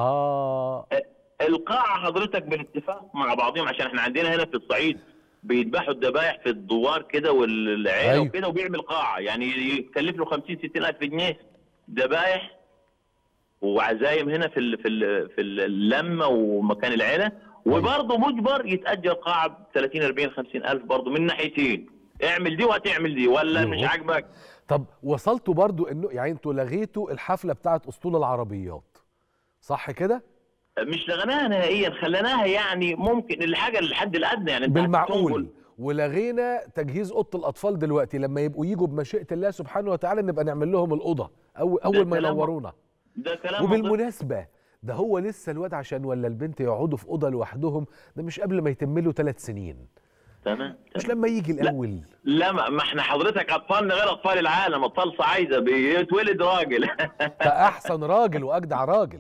اه القاعة حضرتك بالاتفاق مع بعضهم عشان احنا عندنا هنا في الصعيد بيذبحوا الذبايح في الدوار كده والعيله أيوة. وكده وبيعمل قاعة يعني يكلف له 50 60 الف جنيه ذبايح وعزايم هنا في ال في ال في اللمه ومكان العيله وبرضه مجبر يتاجر قاعه ب 30 40 50 الف برضه من ناحيتين اعمل دي وهتعمل دي ولا يوه. مش عاجبك طب وصلتوا برضو انه يعني انتوا لغيتوا الحفله بتاعت اسطول العربيات صح كده مش لغناها نهائيا خليناها يعني ممكن الحاجه الحد الادنى يعني انت بالمعقول هتنقل. ولغينا تجهيز اوضه الاطفال دلوقتي لما يبقوا يجوا بمشيئه الله سبحانه وتعالى نبقى نعمل لهم الاوضه أو اول ما كلام- ينورونا ده كلام منطقي. وبالمناسبه ده هو لسه الواد عشان ولا البنت يقعدوا في اوضه لوحدهم ده مش قبل ما يتم له ثلاث سنين تمام مش تمام. لما يجي الاول لا ما ما احنا حضرتك اطفالنا غير اطفال العالم اطفال صعايده بيتولد راجل فاحسن راجل واجدع راجل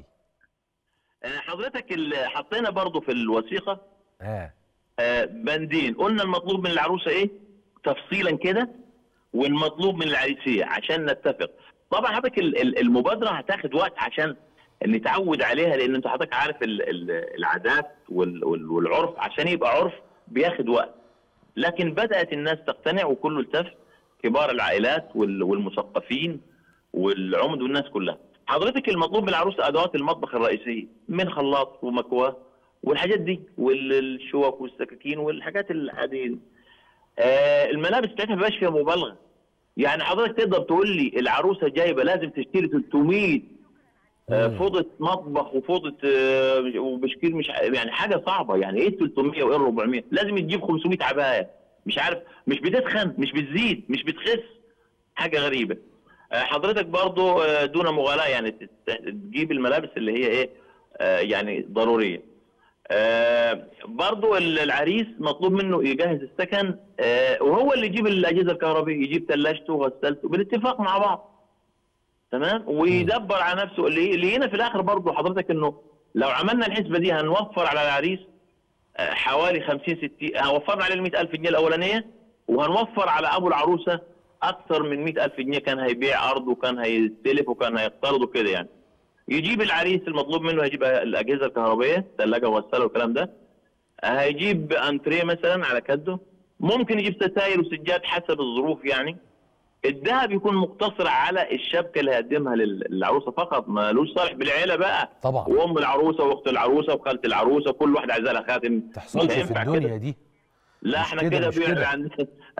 حضرتك ال- حطينا برضو في الوثيقه اه آه، بندين قلنا المطلوب من العروسه ايه تفصيلا كده والمطلوب من العريسيه عشان نتفق طبعا حضرتك ال- ال- المبادره هتاخد وقت عشان نتعود عليها لان انت حضرتك عارف ال- ال- العادات وال- وال- والعرف عشان يبقى عرف بياخد وقت لكن بدات الناس تقتنع وكله التف كبار العائلات وال- والمثقفين والعمد والناس كلها حضرتك المطلوب من العروسه ادوات المطبخ الرئيسيه من خلاط ومكواه والحاجات دي والشوك والسكاكين والحاجات العاديه دي. آه الملابس بتاعتها ما بقاش فيها مبالغه يعني حضرتك تقدر تقول لي العروسه جايبه لازم تشتري 300 آه، مم. فوطه مطبخ وفوطه آه، وبشكير مش ع- يعني حاجه صعبه يعني ايه 300 وايه 400 لازم تجيب 500 عبايه مش عارف مش بتتخن مش بتزيد مش بتخس حاجه غريبه آه، حضرتك برضو آه، دون مغالاه يعني تت- تجيب الملابس اللي هي ايه آه، يعني ضروريه آه، برضو ال- العريس مطلوب منه يجهز السكن آه، وهو اللي يجيب الاجهزه الكهربائيه يجيب ثلاجته وغسالته بالاتفاق مع بعض تمام ويدبر على نفسه اللي اللي هنا في الاخر برضو حضرتك انه لو عملنا الحسبه دي هنوفر على العريس آه، حوالي 50 60 وفرنا عليه ال 100000 جنيه الاولانيه وهنوفر على ابو العروسه اكثر من 100000 جنيه كان هيبيع ارض وكان هيستلف وكان هيقترض وكده يعني يجيب العريس المطلوب منه هيجيب الاجهزه الكهربائيه ثلاجه وغساله والكلام ده هيجيب انتريه مثلا على كده ممكن يجيب ستاير وسجاد حسب الظروف يعني الذهب يكون مقتصر على الشبكه اللي هيقدمها لل- للعروسه فقط مالوش صالح بالعيله بقى طبعا وام العروسه واخت العروسه وخاله العروسه كل واحد عايز لها خاتم تحصلش مش في هينفع الدنيا كده. دي لا مش احنا كده، كده مش بيع كده. عند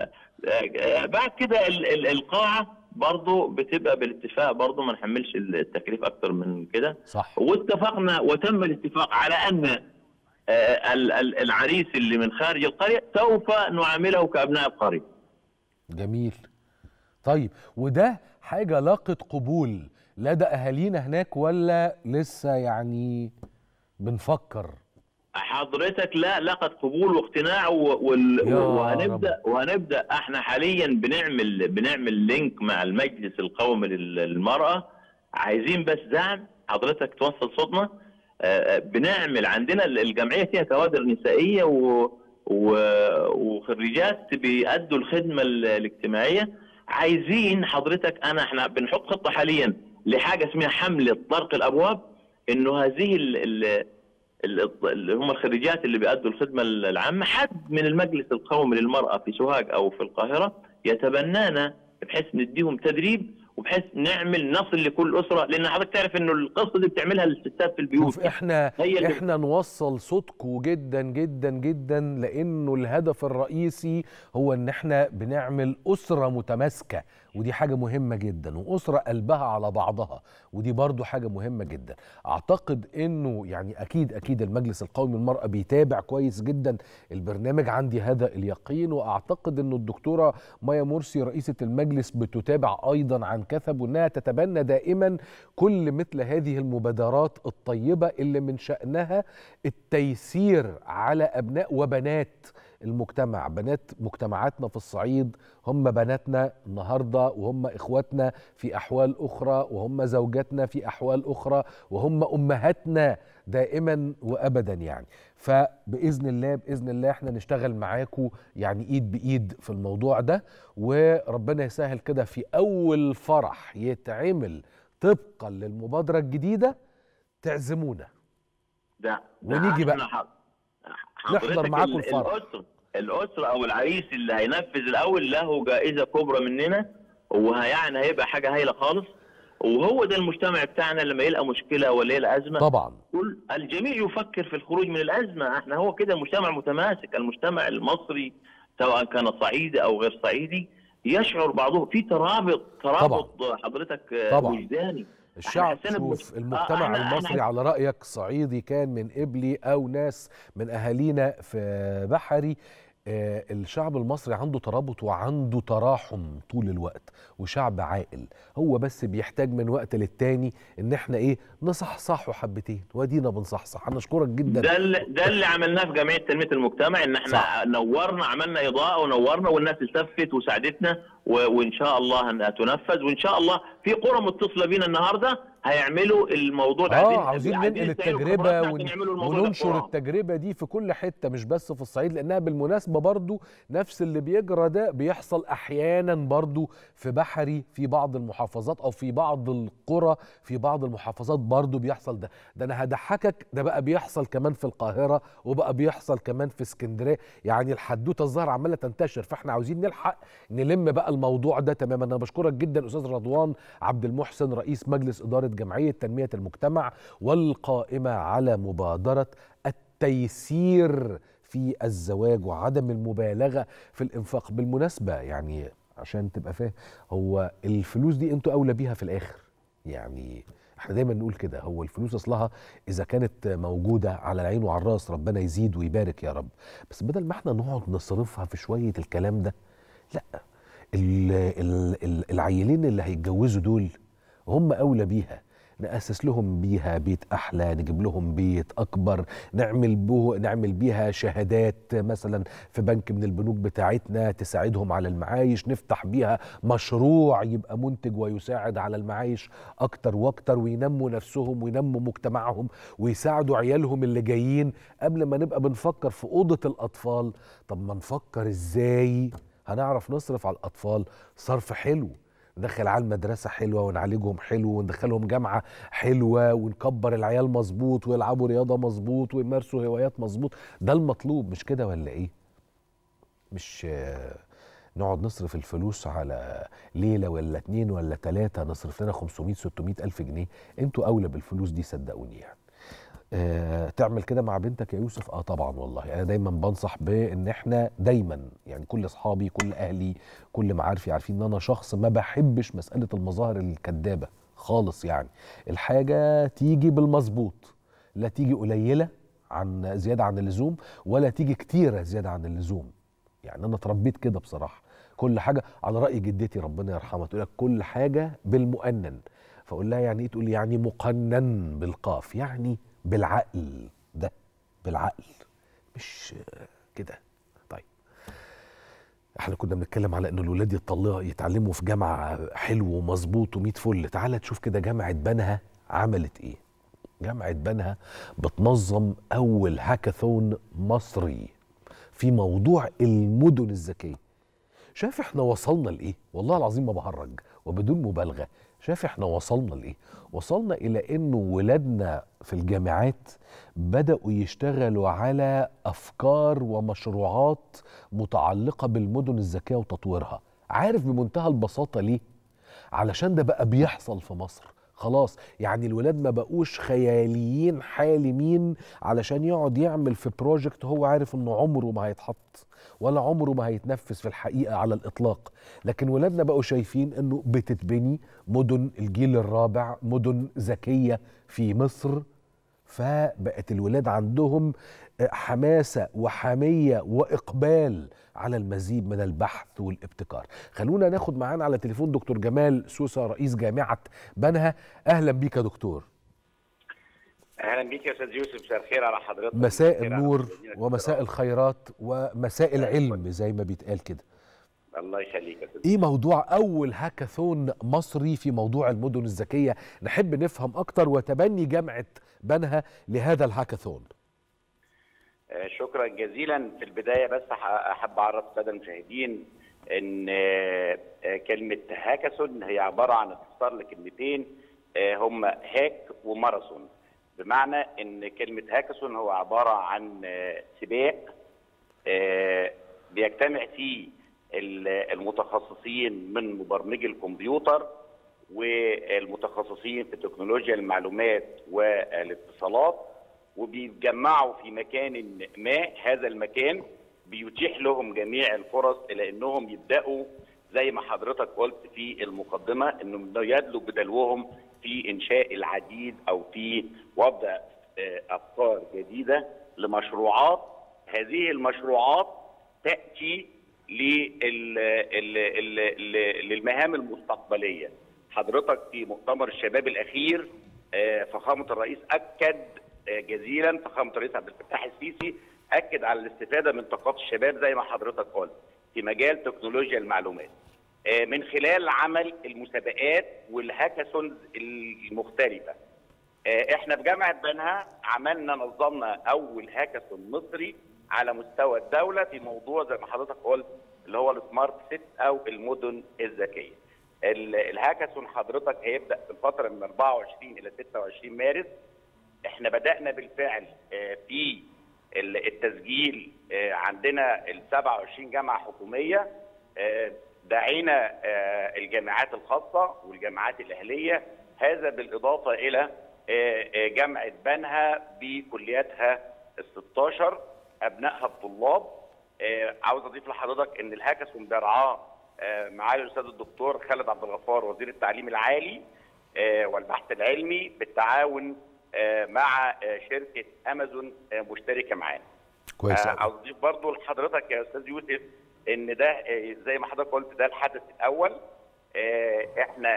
بعد كده ال- ال- القاعه برضه بتبقى بالاتفاق برضه ما نحملش التكليف اكتر من كده صح واتفقنا وتم الاتفاق على ان آه، ال- ال- العريس اللي من خارج القريه سوف نعامله كابناء القريه جميل طيب وده حاجة لاقت قبول لدى أهالينا هناك ولا لسه يعني بنفكر حضرتك لا لقت قبول واقتناع و- وال... يا وهنبدا وهنبدا احنا حاليا بنعمل بنعمل لينك مع المجلس القومي لل- للمراه عايزين بس دعم حضرتك توصل صوتنا آه، آه، بنعمل عندنا ال- الجمعيه فيها كوادر نسائيه و... و... وخريجات بيأدوا الخدمه ال- الاجتماعيه عايزين حضرتك انا احنا بنحط خطه حاليا لحاجه اسمها حمله طرق الابواب انه هذه ال... ال... ال- اللي هم الخريجات اللي بيأدوا الخدمة العامة حد من المجلس القومي للمرأة في سوهاج أو في القاهرة يتبنانا بحيث نديهم تدريب وبحيث نعمل نصل لكل أسرة لأن حضرتك تعرف إنه القصة دي بتعملها الستات في البيوت شوف احنا هي اللي- احنا نوصل صوتكم جدا جدا جدا لانه الهدف الرئيسي هو ان احنا بنعمل اسره متماسكه ودي حاجه مهمه جدا واسره قلبها على بعضها ودي برضو حاجه مهمه جدا اعتقد انه يعني اكيد اكيد المجلس القومي للمراه بيتابع كويس جدا البرنامج عندي هذا اليقين واعتقد انه الدكتوره مايا مرسي رئيسه المجلس بتتابع ايضا عن كثب وانها تتبنى دائما كل مثل هذه المبادرات الطيبه اللي من شانها التيسير على ابناء وبنات المجتمع بنات مجتمعاتنا في الصعيد هم بناتنا النهارده وهم اخواتنا في احوال اخرى وهم زوجاتنا في احوال اخرى وهم امهاتنا دائما وابدا يعني فباذن الله باذن الله احنا نشتغل معاكم يعني ايد بايد في الموضوع ده وربنا يسهل كده في اول فرح يتعمل طبقا للمبادره الجديده تعزمونا ده ونيجي بقى. إحنا ح- نحضر حضرتك معاكم ال- الفرح. الأسرة الأسرة أو العريس اللي هينفذ الأول له جائزة كبرى مننا ويعني هيبقى حاجة هايلة خالص وهو ده المجتمع بتاعنا لما يلقى مشكلة ولا يلقى أزمة طبعا كل الجميع يفكر في الخروج من الأزمة احنا هو كده المجتمع متماسك المجتمع المصري سواء كان صعيدي أو غير صعيدي يشعر بعضهم في ترابط ترابط حضرتك آه، طبعا. وجداني الشعب حسينا بمش- شوف المجتمع آه، إحنا- المصري إحنا- على رأيك صعيدي كان من قبلي أو ناس من أهالينا في بحري آه، الشعب المصري عنده ترابط وعنده تراحم طول الوقت وشعب عاقل هو بس بيحتاج من وقت للتاني ان احنا ايه نصحصحه حبتين وادينا بنصحصح انا اشكرك جدا ده اللي ده اللي عملناه في جمعيه تنميه المجتمع ان احنا صح. صح. نورنا عملنا اضاءه ونورنا والناس التفت وساعدتنا و... وان شاء الله انها تنفذ وان شاء الله في قرى متصله بينا النهارده هيعملوا الموضوع ده اه عاوزين ننقل يستعينوا التجربه بخبراتنا ون... عشان يعملوا الموضوع ده وننشر بسرعة. التجربه دي في كل حته مش بس في الصعيد لانها بالمناسبه برضو نفس اللي بيجرى ده بيحصل احيانا برضو في بحري في بعض المحافظات او في بعض القرى في بعض المحافظات برضو بيحصل ده ده انا هضحكك ده بقى بيحصل كمان في القاهره وبقى بيحصل كمان في اسكندريه يعني الحدوته الظاهره عماله تنتشر فاحنا عاوزين نلحق نلم بقى الموضوع ده تماما انا بشكرك جدا استاذ رضوان عبد المحسن رئيس مجلس اداره جمعيه تنميه المجتمع والقائمه على مبادره التيسير في الزواج وعدم المبالغه في الانفاق بالمناسبه يعني عشان تبقى فاهم هو الفلوس دي انتوا اولى بيها في الاخر يعني احنا دايما نقول كده هو الفلوس اصلها اذا كانت موجوده على العين وعلى الراس ربنا يزيد ويبارك يا رب بس بدل ما احنا نقعد نصرفها في شويه الكلام ده لا ال ال ال العيلين اللي هيتجوزوا دول هم اولى بيها نأسس لهم بيها بيت أحلى نجيب لهم بيت أكبر نعمل بو نعمل بيها شهادات مثلا في بنك من البنوك بتاعتنا تساعدهم على المعايش نفتح بيها مشروع يبقى منتج ويساعد على المعايش أكتر وأكتر وينموا نفسهم وينموا مجتمعهم ويساعدوا عيالهم اللي جايين قبل ما نبقى بنفكر في أوضة الأطفال طب ما نفكر إزاي هنعرف نصرف على الأطفال صرف حلو ندخل عيال مدرسة حلوة ونعالجهم حلو وندخلهم جامعة حلوة ونكبر العيال مظبوط ويلعبوا رياضة مظبوط ويمارسوا هوايات مظبوط ده المطلوب مش كده ولا ايه مش آه، نقعد نصرف الفلوس على ليلة ولا اتنين ولا تلاتة نصرف لنا 500 600 ألف جنيه انتوا أولى بالفلوس دي صدقوني يعني آه، تعمل كده مع بنتك يا يوسف اه طبعا والله انا دايما بنصح بان احنا دايما يعني كل اصحابي كل اهلي كل معارفي عارفين ان انا شخص ما بحبش مساله المظاهر الكذابه خالص يعني الحاجه تيجي بالمظبوط لا تيجي قليله عن زياده عن اللزوم ولا تيجي كتيره زياده عن اللزوم يعني انا اتربيت كده بصراحه كل حاجه على راي جدتي ربنا يرحمها تقول لك كل حاجه بالمؤنن فاقول لها يعني ايه تقول لي يعني مقنن بالقاف يعني بالعقل ده بالعقل مش كده طيب احنا كنا بنتكلم على ان الولاد يطلعوا يتعلموا في جامعه حلو ومظبوط و100 فل تعالى تشوف كده جامعه بنها عملت ايه جامعه بنها بتنظم اول هاكاثون مصري في موضوع المدن الذكيه شايف احنا وصلنا لايه والله العظيم ما بهرج وبدون مبالغه شايف احنا وصلنا لايه وصلنا الى انه ولادنا في الجامعات بداوا يشتغلوا على افكار ومشروعات متعلقه بالمدن الذكيه وتطويرها عارف بمنتهى البساطه ليه علشان ده بقى بيحصل في مصر خلاص يعني الولاد ما بقوش خياليين حالمين علشان يقعد يعمل في بروجكت هو عارف انه عمره ما هيتحط ولا عمره ما هيتنفذ في الحقيقه على الاطلاق لكن ولادنا بقوا شايفين انه بتتبني مدن الجيل الرابع مدن ذكيه في مصر فبقت الولاد عندهم حماسه وحميه واقبال على المزيد من البحث والابتكار خلونا ناخد معانا على تليفون دكتور جمال سوسه رئيس جامعه بنها اهلا بيك يا دكتور اهلا بيك يا استاذ يوسف مساء الخير على حضرتك مساء مساء على النور مشاهدينا ومساء الكرام. الخيرات ومساء العلم زي ما بيتقال كده الله يخليك يا استاذ ايه موضوع اول هاكاثون مصري في موضوع المدن الذكيه نحب نفهم اكتر وتبني جامعه بنها لهذا الهاكاثون آه، شكرا جزيلا في البدايه بس ح- احب اعرف الساده المشاهدين ان آه، آه، كلمه هاكاثون هي عباره عن اختصار لكلمتين آه، هم هاك وماراثون بمعنى ان كلمه هاكاثون هو عباره عن آه، سباق آه، بيجتمع فيه ال- المتخصصين من مبرمجي الكمبيوتر والمتخصصين في تكنولوجيا المعلومات والاتصالات وبيتجمعوا في مكان ما هذا المكان بيتيح لهم جميع الفرص الى انهم يبداوا زي ما حضرتك قلت في المقدمه انهم يدلوا بدلوهم في انشاء العديد او في وضع آه، افكار جديده لمشروعات هذه المشروعات تاتي لل- ال- ال- ال- للمهام المستقبليه حضرتك في مؤتمر الشباب الاخير آه، فخامه الرئيس اكد آه، جزيلا فخامه الرئيس عبد الفتاح السيسي اكد على الاستفاده من طاقات الشباب زي ما حضرتك قلت في مجال تكنولوجيا المعلومات آه، من خلال عمل المسابقات والهاكاثونز المختلفه آه، احنا في جامعه بنها عملنا نظمنا اول هاكاثون مصري على مستوى الدوله في موضوع زي ما حضرتك قلت اللي هو السمارت سيت او المدن الذكيه. ال- الهاكاثون حضرتك هيبدا في الفتره من 24 الى 26 مارس. احنا بدانا بالفعل آه، في ال- التسجيل آه، عندنا ال 27 جامعه حكوميه آه، دعينا آه، الجامعات الخاصه والجامعات الاهليه هذا بالاضافه الى آه، آه، جامعه بنها بكلياتها ال 16 ابنائها الطلاب آه، عاوز اضيف لحضرتك ان الهاكاثون ده رعاه آه، معالي الاستاذ الدكتور خالد عبد الغفار وزير التعليم العالي آه، والبحث العلمي بالتعاون آه، مع آه، شركه امازون آه، مشتركه معانا. كويس آه، أوي. عاوز اضيف برضو لحضرتك يا استاذ يوسف ان ده آه، زي ما حضرتك قلت ده الحدث الاول آه، احنا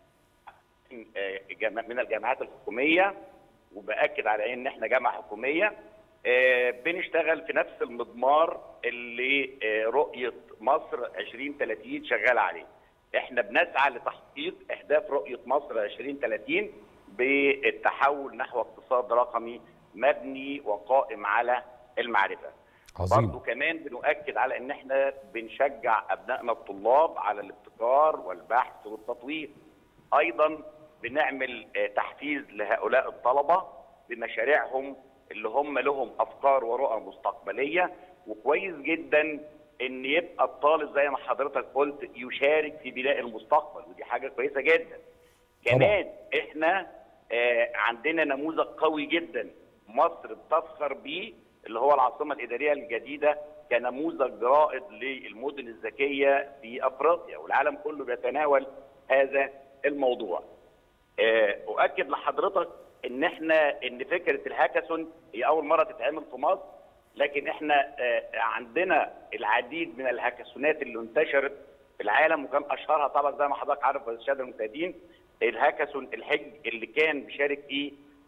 آه، جامع- من الجامعات الحكوميه وباكد على ان احنا جامعه حكوميه آه، بنشتغل في نفس المضمار اللي آه، رؤيه مصر 2030 شغاله عليه. احنا بنسعى لتحقيق اهداف رؤيه مصر 2030 بالتحول نحو اقتصاد رقمي مبني وقائم على المعرفه. عظيم برضه كمان بنؤكد على ان احنا بنشجع ابنائنا الطلاب على الابتكار والبحث والتطوير. ايضا بنعمل آه، تحفيز لهؤلاء الطلبه بمشاريعهم اللي هم لهم افكار ورؤى مستقبليه وكويس جدا ان يبقى الطالب زي ما حضرتك قلت يشارك في بناء المستقبل ودي حاجه كويسه جدا. كمان احنا آه، عندنا نموذج قوي جدا مصر بتفخر بيه اللي هو العاصمه الاداريه الجديده كنموذج رائد للمدن الذكيه في افريقيا والعالم كله بيتناول هذا الموضوع. آه، اؤكد لحضرتك ان احنا ان فكره الهاكاثون هي اول مره تتعمل في مصر لكن احنا آه، عندنا العديد من الهاكاثونات اللي انتشرت في العالم وكان اشهرها طبعا زي ما حضرتك عارف يا الساده المشاهدين الهاكاثون الحج اللي كان بيشارك فيه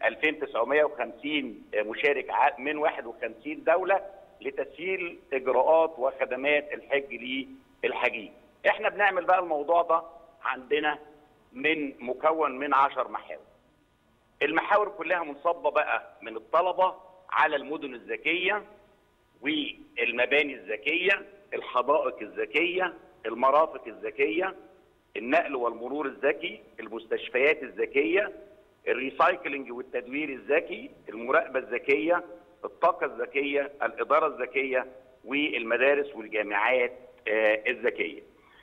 2950 مشارك ع- من 51 دوله لتسهيل اجراءات وخدمات الحج للحجيج. احنا بنعمل بقى الموضوع ده عندنا من مكون من 10 محاور. المحاور كلها منصبه بقى من الطلبه على المدن الذكيه والمباني الذكيه، الحدائق الذكيه، المرافق الذكيه، النقل والمرور الذكي، المستشفيات الذكيه، الريسايكلينج والتدوير الذكي، المراقبه الذكيه، الطاقه الذكيه، الاداره الذكيه والمدارس والجامعات آه، الذكيه.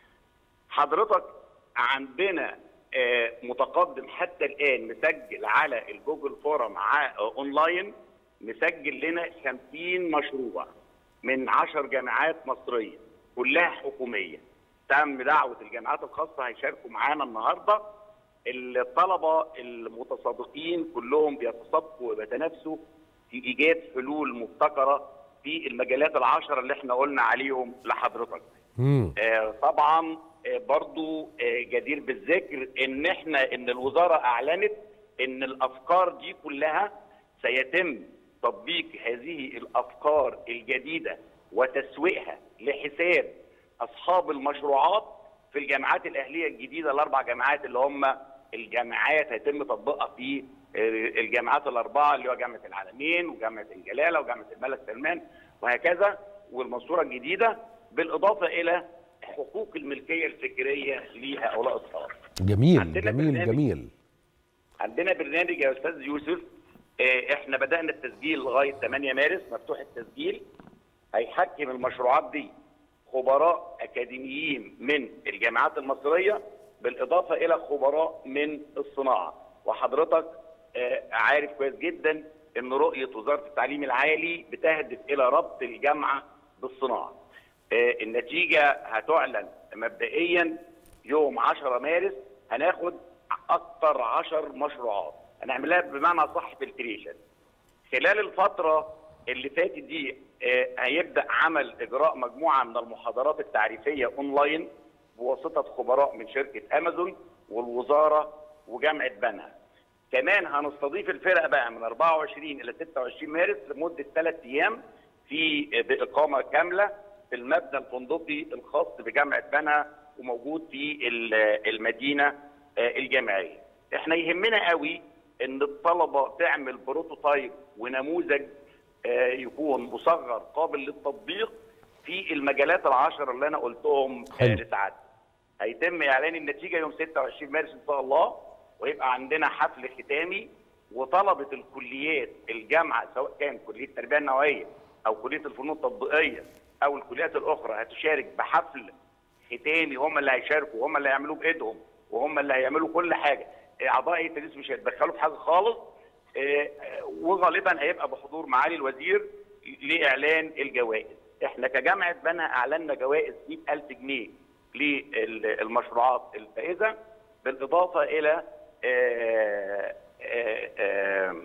حضرتك عندنا آه، متقدم حتى الان مسجل على الجوجل فورم ع- آه، اونلاين مسجل لنا 50 مشروع من 10 جامعات مصريه كلها حكوميه تم دعوه الجامعات الخاصه هيشاركوا معانا النهارده الطلبه المتسابقين كلهم بيتسابقوا وبيتنافسوا في ايجاد حلول مبتكره في المجالات العشره اللي احنا قلنا عليهم لحضرتك. مم. آه، طبعا آه، برضو آه، جدير بالذكر ان احنا ان الوزاره اعلنت ان الافكار دي كلها سيتم تطبيق هذه الافكار الجديده وتسويقها لحساب اصحاب المشروعات في الجامعات الاهليه الجديده الاربع جامعات اللي هم الجامعات هيتم تطبيقها في آه، الجامعات الاربعه اللي هو جامعه العالمين وجامعه الجلاله وجامعه الملك سلمان وهكذا والمنصوره الجديده بالاضافه الى حقوق الملكيه الفكريه لهؤلاء الطلبه. جميل عندنا جميل برنامج. جميل عندنا برنامج يا استاذ يوسف آه، احنا بدانا التسجيل لغايه 8 مارس مفتوح التسجيل هيحكم المشروعات دي خبراء اكاديميين من الجامعات المصريه بالاضافه الى خبراء من الصناعه وحضرتك آه، عارف كويس جدا ان رؤيه وزاره التعليم العالي بتهدف الى ربط الجامعه بالصناعه. آه، النتيجه هتعلن مبدئيا يوم 10 مارس هناخد اكتر 10 مشروعات هنعملها بمعنى صح فلتريشن خلال الفتره اللي فاتت دي آه، هيبدا عمل اجراء مجموعه من المحاضرات التعريفيه اونلاين بواسطه خبراء من شركه امازون والوزاره وجامعه بنها كمان هنستضيف الفرق بقى من 24 الى 26 مارس لمده ثلاث ايام في باقامه كامله في المبنى الفندقي الخاص بجامعه بنها وموجود في ال- المدينه آه، الجامعيه. احنا يهمنا قوي ان الطلبه تعمل بروتوتايب ونموذج آه، يكون مصغر قابل للتطبيق في المجالات العشره اللي انا قلتهم آه، حلو. لسعادتك. هيتم اعلان النتيجه يوم 26 مارس ان شاء الله ويبقى عندنا حفل ختامي وطلبه الكليات الجامعه سواء كان كليه التربيه النوعيه او كليه الفنون التطبيقيه او الكليات الاخرى هتشارك بحفل ختامي هم اللي هيشاركوا وهم اللي هيعملوا بايدهم وهم اللي هيعملوا كل حاجه اعضاء التدريس مش هيتدخلوا في حاجه خالص آه، وغالبا هيبقى بحضور معالي الوزير لاعلان الجوائز احنا كجامعه بنا اعلنا جوائز 100000 جنيه للمشروعات الفائزه بالاضافه الى آه، آه، آه،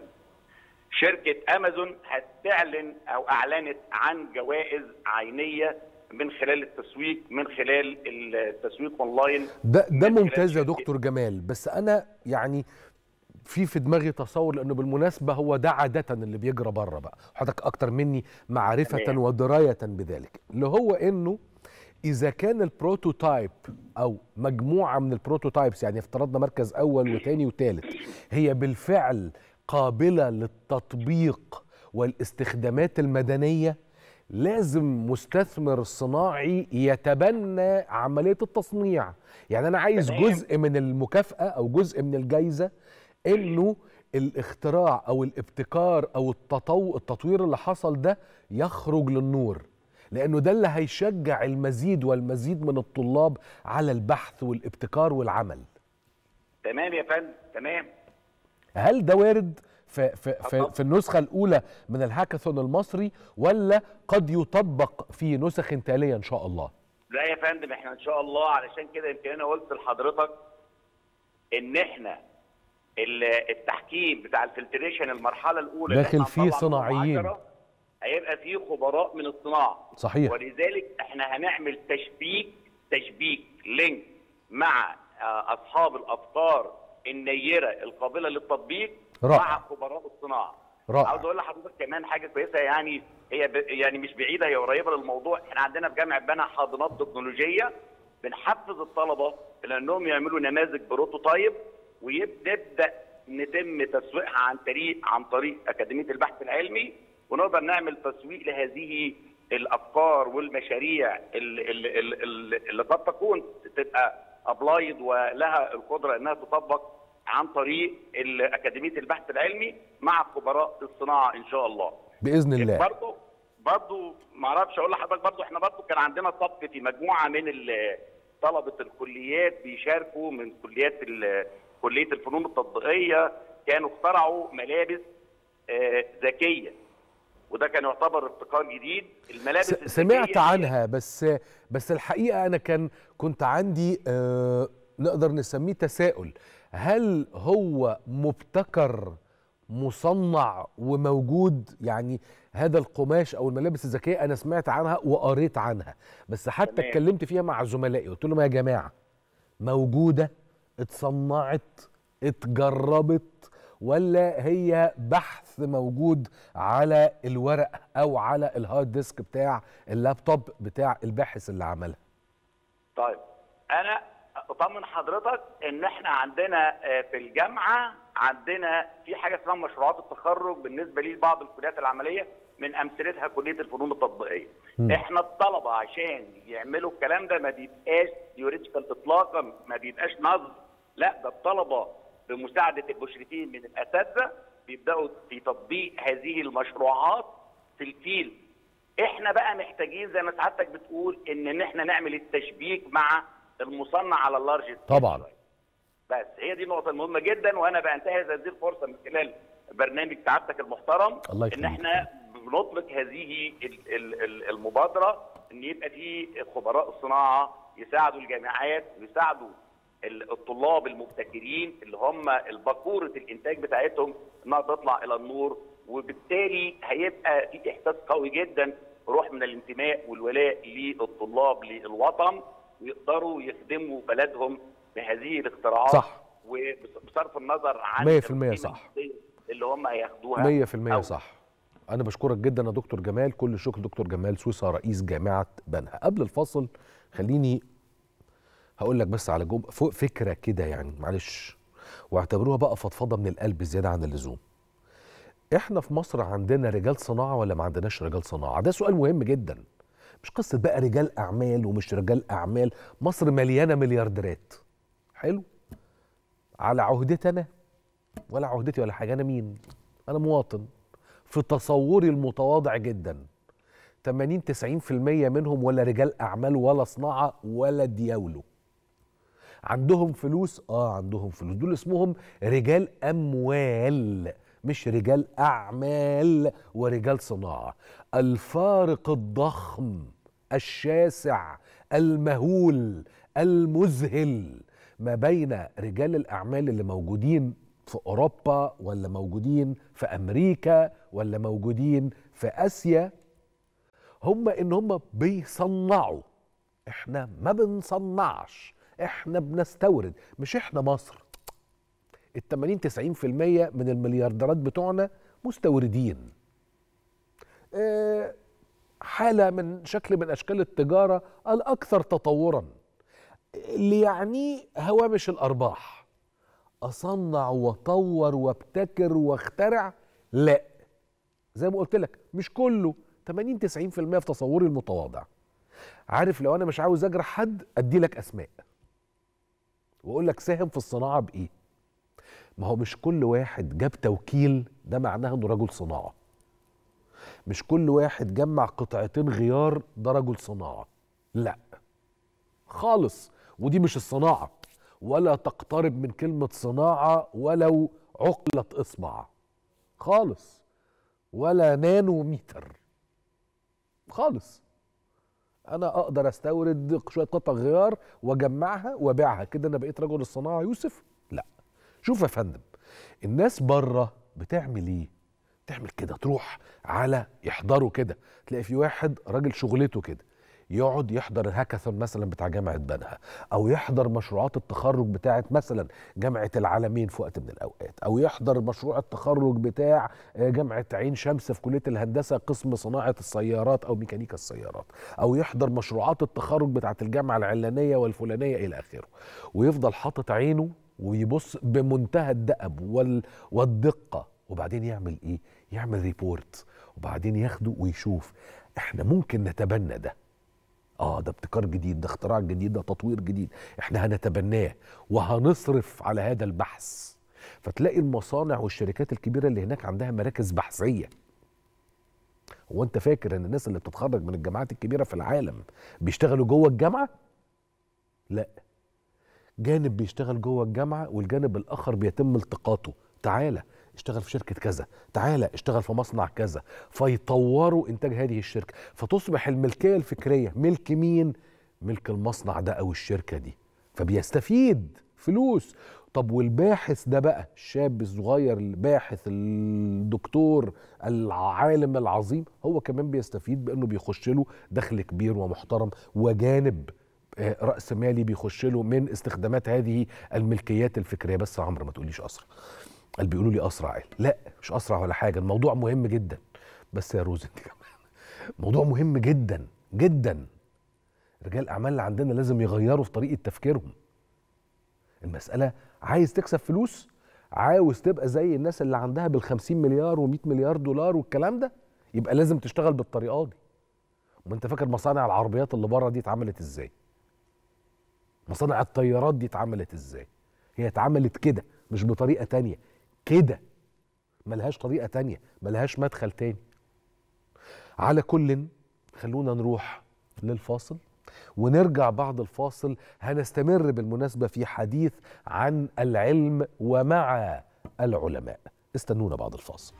شركه امازون هتعلن او اعلنت عن جوائز عينيه من خلال التسويق من خلال التسويق اونلاين ده ده من خلال ممتاز يا شركة- دكتور جمال بس انا يعني في في دماغي تصور لانه بالمناسبه هو ده عاده اللي بيجرى بره بقى حضرتك اكتر مني معرفه تمام. ودرايه بذلك اللي هو انه اذا كان البروتوتايب او مجموعه من البروتوتايبس يعني افترضنا مركز اول وثاني وثالث هي بالفعل قابله للتطبيق والاستخدامات المدنيه لازم مستثمر صناعي يتبنى عمليه التصنيع يعني انا عايز تمام. جزء من المكافاه او جزء من الجائزه انه الاختراع او الابتكار او التطو التطوير اللي حصل ده يخرج للنور لانه ده اللي هيشجع المزيد والمزيد من الطلاب على البحث والابتكار والعمل تمام يا فندم تمام هل ده وارد في, في, في, في النسخة الأولى من الهاكاثون المصري ولا قد يطبق في نسخ تالية إن شاء الله لا يا فندم احنا ان شاء الله علشان كده يمكن انا قلت لحضرتك ان احنا ال- التحكيم بتاع الفلتريشن المرحله الاولى اللي داخل احنا فيه هنطلع منهم صناعيين. عشرة، هيبقى فيه خبراء من الصناعه صحيح ولذلك احنا هنعمل تشبيك تشبيك لينك مع آه، اصحاب الافكار النيره القابله للتطبيق رائع. مع خبراء الصناعه رائع. عاوز اقول لحضرتك كمان حاجه كويسه يعني هي ب... يعني مش بعيده هي قريبه للموضوع احنا عندنا في جامعه بنا حاضنات تكنولوجيه بنحفز الطلبه الى انهم يعملوا نماذج بروتوتايب ونبدا نتم تسويقها عن طريق عن طريق اكاديميه البحث العلمي ونقدر نعمل تسويق لهذه الافكار والمشاريع اللي, اللي, اللي, اللي قد تكون تبقى ابلايد ولها القدره انها تطبق عن طريق ال- اكاديميه البحث العلمي مع خبراء الصناعه ان شاء الله. بإذن الله برضه برضه ما اعرفش اقول لحضرتك برضه احنا برضه كان عندنا سبق في مجموعه من ال- طلبه الكليات بيشاركوا من كليات ال- كليه الفنون التطبيقيه كانوا اخترعوا ملابس آه، ذكيه وده كان يعتبر ابتكار جديد الملابس س- الذكية سمعت هي- عنها بس بس الحقيقة أنا كان كنت عندي آه نقدر نسميه تساؤل هل هو مبتكر مصنع وموجود يعني هذا القماش او الملابس الذكيه انا سمعت عنها وقريت عنها بس حتى تمام. اتكلمت فيها مع زملائي قلت لهم يا جماعه موجوده اتصنعت اتجربت ولا هي بحث موجود على الورق او على الهارد ديسك بتاع اللابتوب بتاع الباحث اللي عملها طيب انا اطمن حضرتك ان احنا عندنا آه، في الجامعه عندنا في حاجه اسمها مشروعات التخرج بالنسبه لي لبعض الكليات العمليه من امثلتها كليه الفنون التطبيقيه. مم. احنا الطلبه عشان يعملوا الكلام ده ما بيبقاش ثيوريتيكال اطلاقا ما بيبقاش نظر لا ده الطلبه بمساعده المشرفين من الاساتذه بيبداوا في تطبيق هذه المشروعات في الفيلد احنا بقى محتاجين زي ما سعادتك بتقول ان ان احنا نعمل التشبيك مع المصنع على اللارج سكيل طبعا شوية. بس هي دي النقطه المهمه جدا وانا بنتهز هذه الفرصه من خلال برنامج سعادتك المحترم الله ان يخليك. احنا بنطلق هذه ال- ال- ال- المبادره ان يبقى في خبراء الصناعه يساعدوا الجامعات ويساعدوا ال- الطلاب المبتكرين اللي هم الباكوره الانتاج بتاعتهم انها تطلع الى النور وبالتالي هيبقى في احساس قوي جدا روح من الانتماء والولاء للطلاب للوطن ويقدروا يخدموا بلدهم بهذه الاختراعات صح. وبصرف النظر عن 100% القيمة صح. المادية اللي هم هياخدوها 100% صح انا بشكرك جدا يا دكتور جمال كل الشكر دكتور جمال سوسه رئيس جامعه بنها قبل الفاصل خليني هقول لك بس على جم... فوق فكره كده يعني معلش واعتبروها بقى فضفضه من القلب زياده عن اللزوم احنا في مصر عندنا رجال صناعه ولا ما عندناش رجال صناعه ده سؤال مهم جدا مش قصه بقى رجال اعمال ومش رجال اعمال مصر مليانه مليارديرات حلو على عهدتي انا ولا عهدتي ولا حاجه انا مين انا مواطن في تصوري المتواضع جدا 80 90% منهم ولا رجال اعمال ولا صناعه ولا دياولو عندهم فلوس اه عندهم فلوس دول اسمهم رجال اموال مش رجال اعمال ورجال صناعه الفارق الضخم الشاسع المهول المذهل ما بين رجال الاعمال اللي موجودين في اوروبا ولا موجودين في امريكا ولا موجودين في اسيا هم ان هم بيصنعوا احنا ما بنصنعش احنا بنستورد مش احنا مصر ال 80 90% من المليارديرات بتوعنا مستوردين آه، حاله من شكل من اشكال التجاره الاكثر تطورا اللي يعنيه هوامش الارباح اصنع واطور وابتكر واخترع لا زي ما قلت لك مش كله 80 90% في تصوري المتواضع عارف لو انا مش عاوز اجرح حد ادي لك اسماء واقول لك ساهم في الصناعه بايه ما هو مش كل واحد جاب توكيل ده معناه انه رجل صناعه مش كل واحد جمع قطعتين غيار ده رجل صناعه لا خالص ودي مش الصناعه ولا تقترب من كلمه صناعه ولو عقله اصبع خالص ولا نانو متر خالص انا اقدر استورد شويه قطع غيار واجمعها وابيعها كده انا بقيت رجل الصناعه يوسف لا شوف يا فندم الناس بره بتعمل ايه تعمل كده تروح على يحضروا كده تلاقي في واحد راجل شغلته كده يقعد يحضر الهاكاثون مثلا بتاع جامعه بنها او يحضر مشروعات التخرج بتاعه مثلا جامعه العالمين في وقت من الاوقات او يحضر مشروع التخرج بتاع آه، جامعه عين شمس في كليه الهندسه قسم صناعه السيارات او ميكانيكا السيارات او يحضر مشروعات التخرج بتاعه الجامعه العلانيه والفلانيه الى اخره ويفضل حاطط عينه ويبص بمنتهى الدأب وال... والدقه وبعدين يعمل ايه يعمل ريبورت وبعدين ياخده ويشوف احنا ممكن نتبنى ده اه ده ابتكار جديد ده اختراع جديد ده تطوير جديد احنا هنتبناه وهنصرف على هذا البحث فتلاقي المصانع والشركات الكبيره اللي هناك عندها مراكز بحثيه هو انت فاكر ان الناس اللي بتتخرج من الجامعات الكبيره في العالم بيشتغلوا جوه الجامعه لا جانب بيشتغل جوه الجامعه والجانب الاخر بيتم التقاطه تعالى اشتغل في شركه كذا تعالى اشتغل في مصنع كذا فيطوروا انتاج هذه الشركه فتصبح الملكيه الفكريه ملك مين ملك المصنع ده او الشركه دي فبيستفيد فلوس طب والباحث ده بقى الشاب الصغير الباحث الدكتور العالم العظيم هو كمان بيستفيد بانه بيخش له دخل كبير ومحترم وجانب آه، راس مالي بيخش له من استخدامات هذه الملكيات الفكريه بس يا عمرو ما تقوليش اسرع قال بيقولوا لي اسرع قال لا مش اسرع ولا حاجه الموضوع مهم جدا بس يا روز انت كمان موضوع مهم جدا جدا رجال الاعمال اللي عندنا لازم يغيروا في طريقه تفكيرهم المساله عايز تكسب فلوس عاوز تبقى زي الناس اللي عندها بال50 مليار و100 مليار دولار والكلام ده يبقى لازم تشتغل بالطريقه دي وما انت فاكر مصانع العربيات اللي بره دي اتعملت ازاي مصانع الطيارات دي اتعملت ازاي هي اتعملت كده مش بطريقه تانية كده ملهاش طريقه تانية ملهاش مدخل تاني على كل خلونا نروح للفاصل ونرجع بعد الفاصل هنستمر بالمناسبة في حديث عن العلم ومع العلماء استنونا بعد الفاصل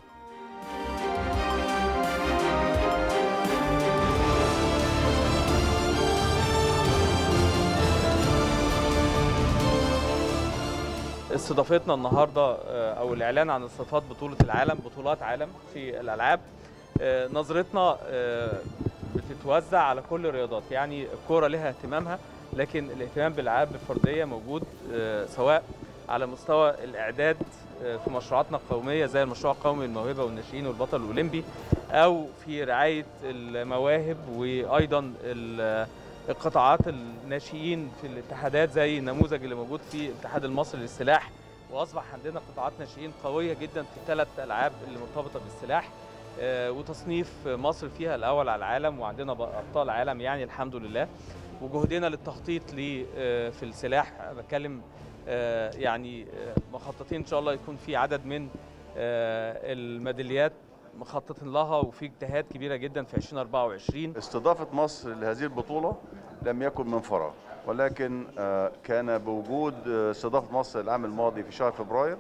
استضافتنا النهارده آه، او الاعلان عن استضافات بطوله العالم بطولات عالم في الالعاب آه، نظرتنا آه، بتتوزع على كل الرياضات يعني الكوره لها اهتمامها لكن الاهتمام بالالعاب الفرديه موجود آه، سواء على مستوى الاعداد آه، في مشروعاتنا القوميه زي المشروع القومي للموهبه والناشئين والبطل الاولمبي او في رعايه المواهب وايضا ال- القطاعات الناشئين في الاتحادات زي النموذج اللي موجود في الاتحاد المصري للسلاح واصبح عندنا قطاعات ناشئين قويه جدا في الثلاث العاب اللي مرتبطه بالسلاح آه، وتصنيف مصر فيها الاول على العالم وعندنا بقى ابطال عالم يعني الحمد لله وجهدنا للتخطيط ل آه، في السلاح بتكلم آه، يعني آه، مخططين ان شاء الله يكون في عدد من آه، الميداليات مخططين لها وفي اجتهاد كبيره جدا في 2024 استضافة مصر لهذه البطولة لم يكن من فراغ ولكن آه، كان بوجود آه، استضافة مصر العام الماضي في شهر فبراير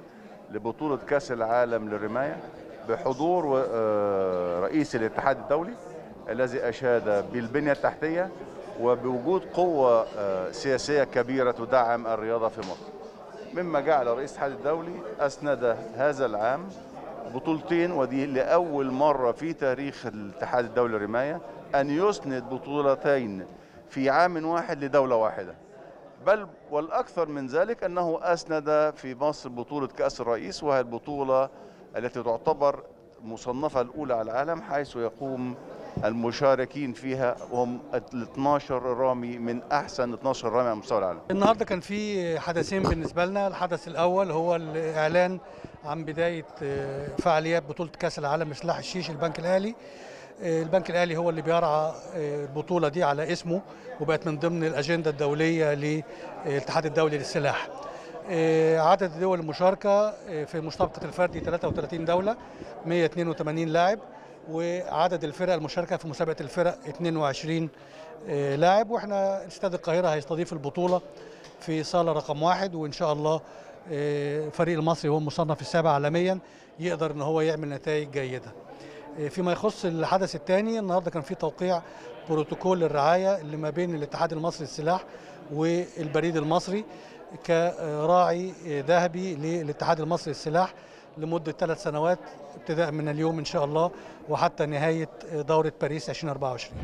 لبطولة كأس العالم للرماية بحضور و- آه، رئيس الاتحاد الدولي الذي أشاد بالبنية التحتية وبوجود قوة آه، سياسية كبيرة تدعم الرياضة في مصر مما جعل رئيس الاتحاد الدولي أسند هذا العام بطولتين ودي لأول مرة في تاريخ الاتحاد الدولي للرماية أن يسند بطولتين في عام واحد لدولة واحدة بل والأكثر من ذلك أنه أسند في مصر بطولة كأس الرئيس وهي البطولة التي تعتبر مصنفة الأولى على العالم حيث يقوم المشاركين فيها وهم ال 12 رامي من أحسن 12 رامي على مستوى العالم النهارده كان في حدثين بالنسبه لنا الحدث الاول هو الاعلان عن بدايه آه، فعاليات بطوله كاس العالم لسلاح الشيش البنك الاهلي آه، البنك الاهلي هو اللي بيرعى آه، البطوله دي على اسمه وبقت من ضمن الاجنده الدوليه للاتحاد الدولي للسلاح آه، عدد الدول المشاركه آه، في مسابقه الفردي 33 دوله 182 لاعب وعدد الفرق المشاركه في مسابقه الفرق 22 آه، لاعب واحنا استاد القاهره هيستضيف البطوله في صاله رقم واحد وان شاء الله آه، الفريق المصري هو المصنف السابع عالميا يقدر ان هو يعمل نتائج جيده. آه، فيما يخص الحدث الثاني النهارده كان في توقيع بروتوكول الرعايه اللي ما بين الاتحاد المصري للسلاح والبريد المصري كراعي آه، ذهبي للاتحاد المصري للسلاح لمده ثلاث سنوات ابتداء من اليوم ان شاء الله وحتى نهايه آه، دوره باريس 2024.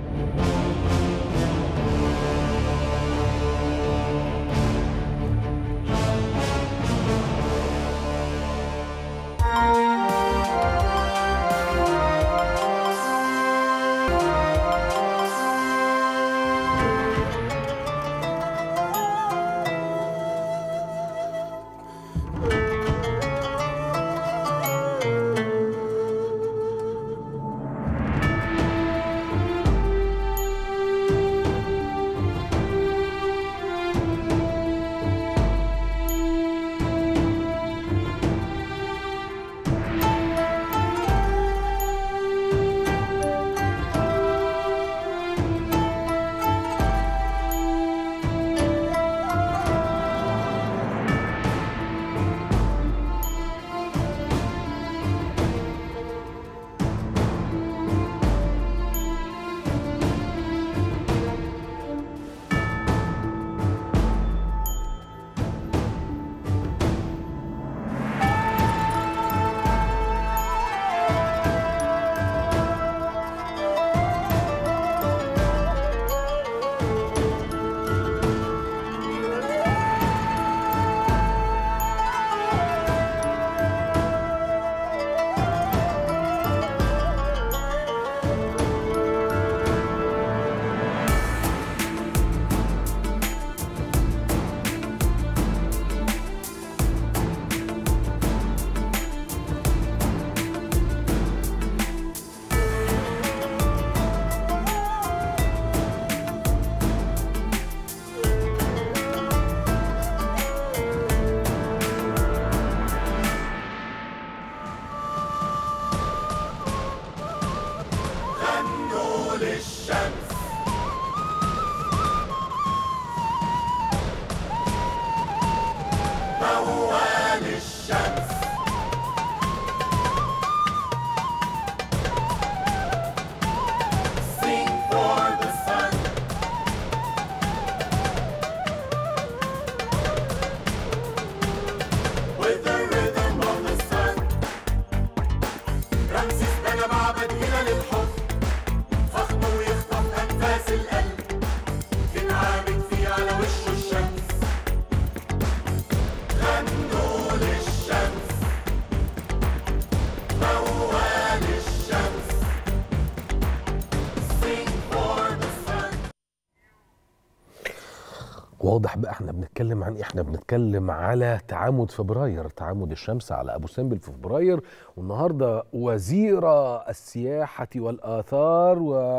واضح بقى احنا بنتكلم عن ايه احنا بنتكلم على تعامد فبراير تعامد الشمس على ابو سمبل في فبراير والنهارده وزير السياحه والاثار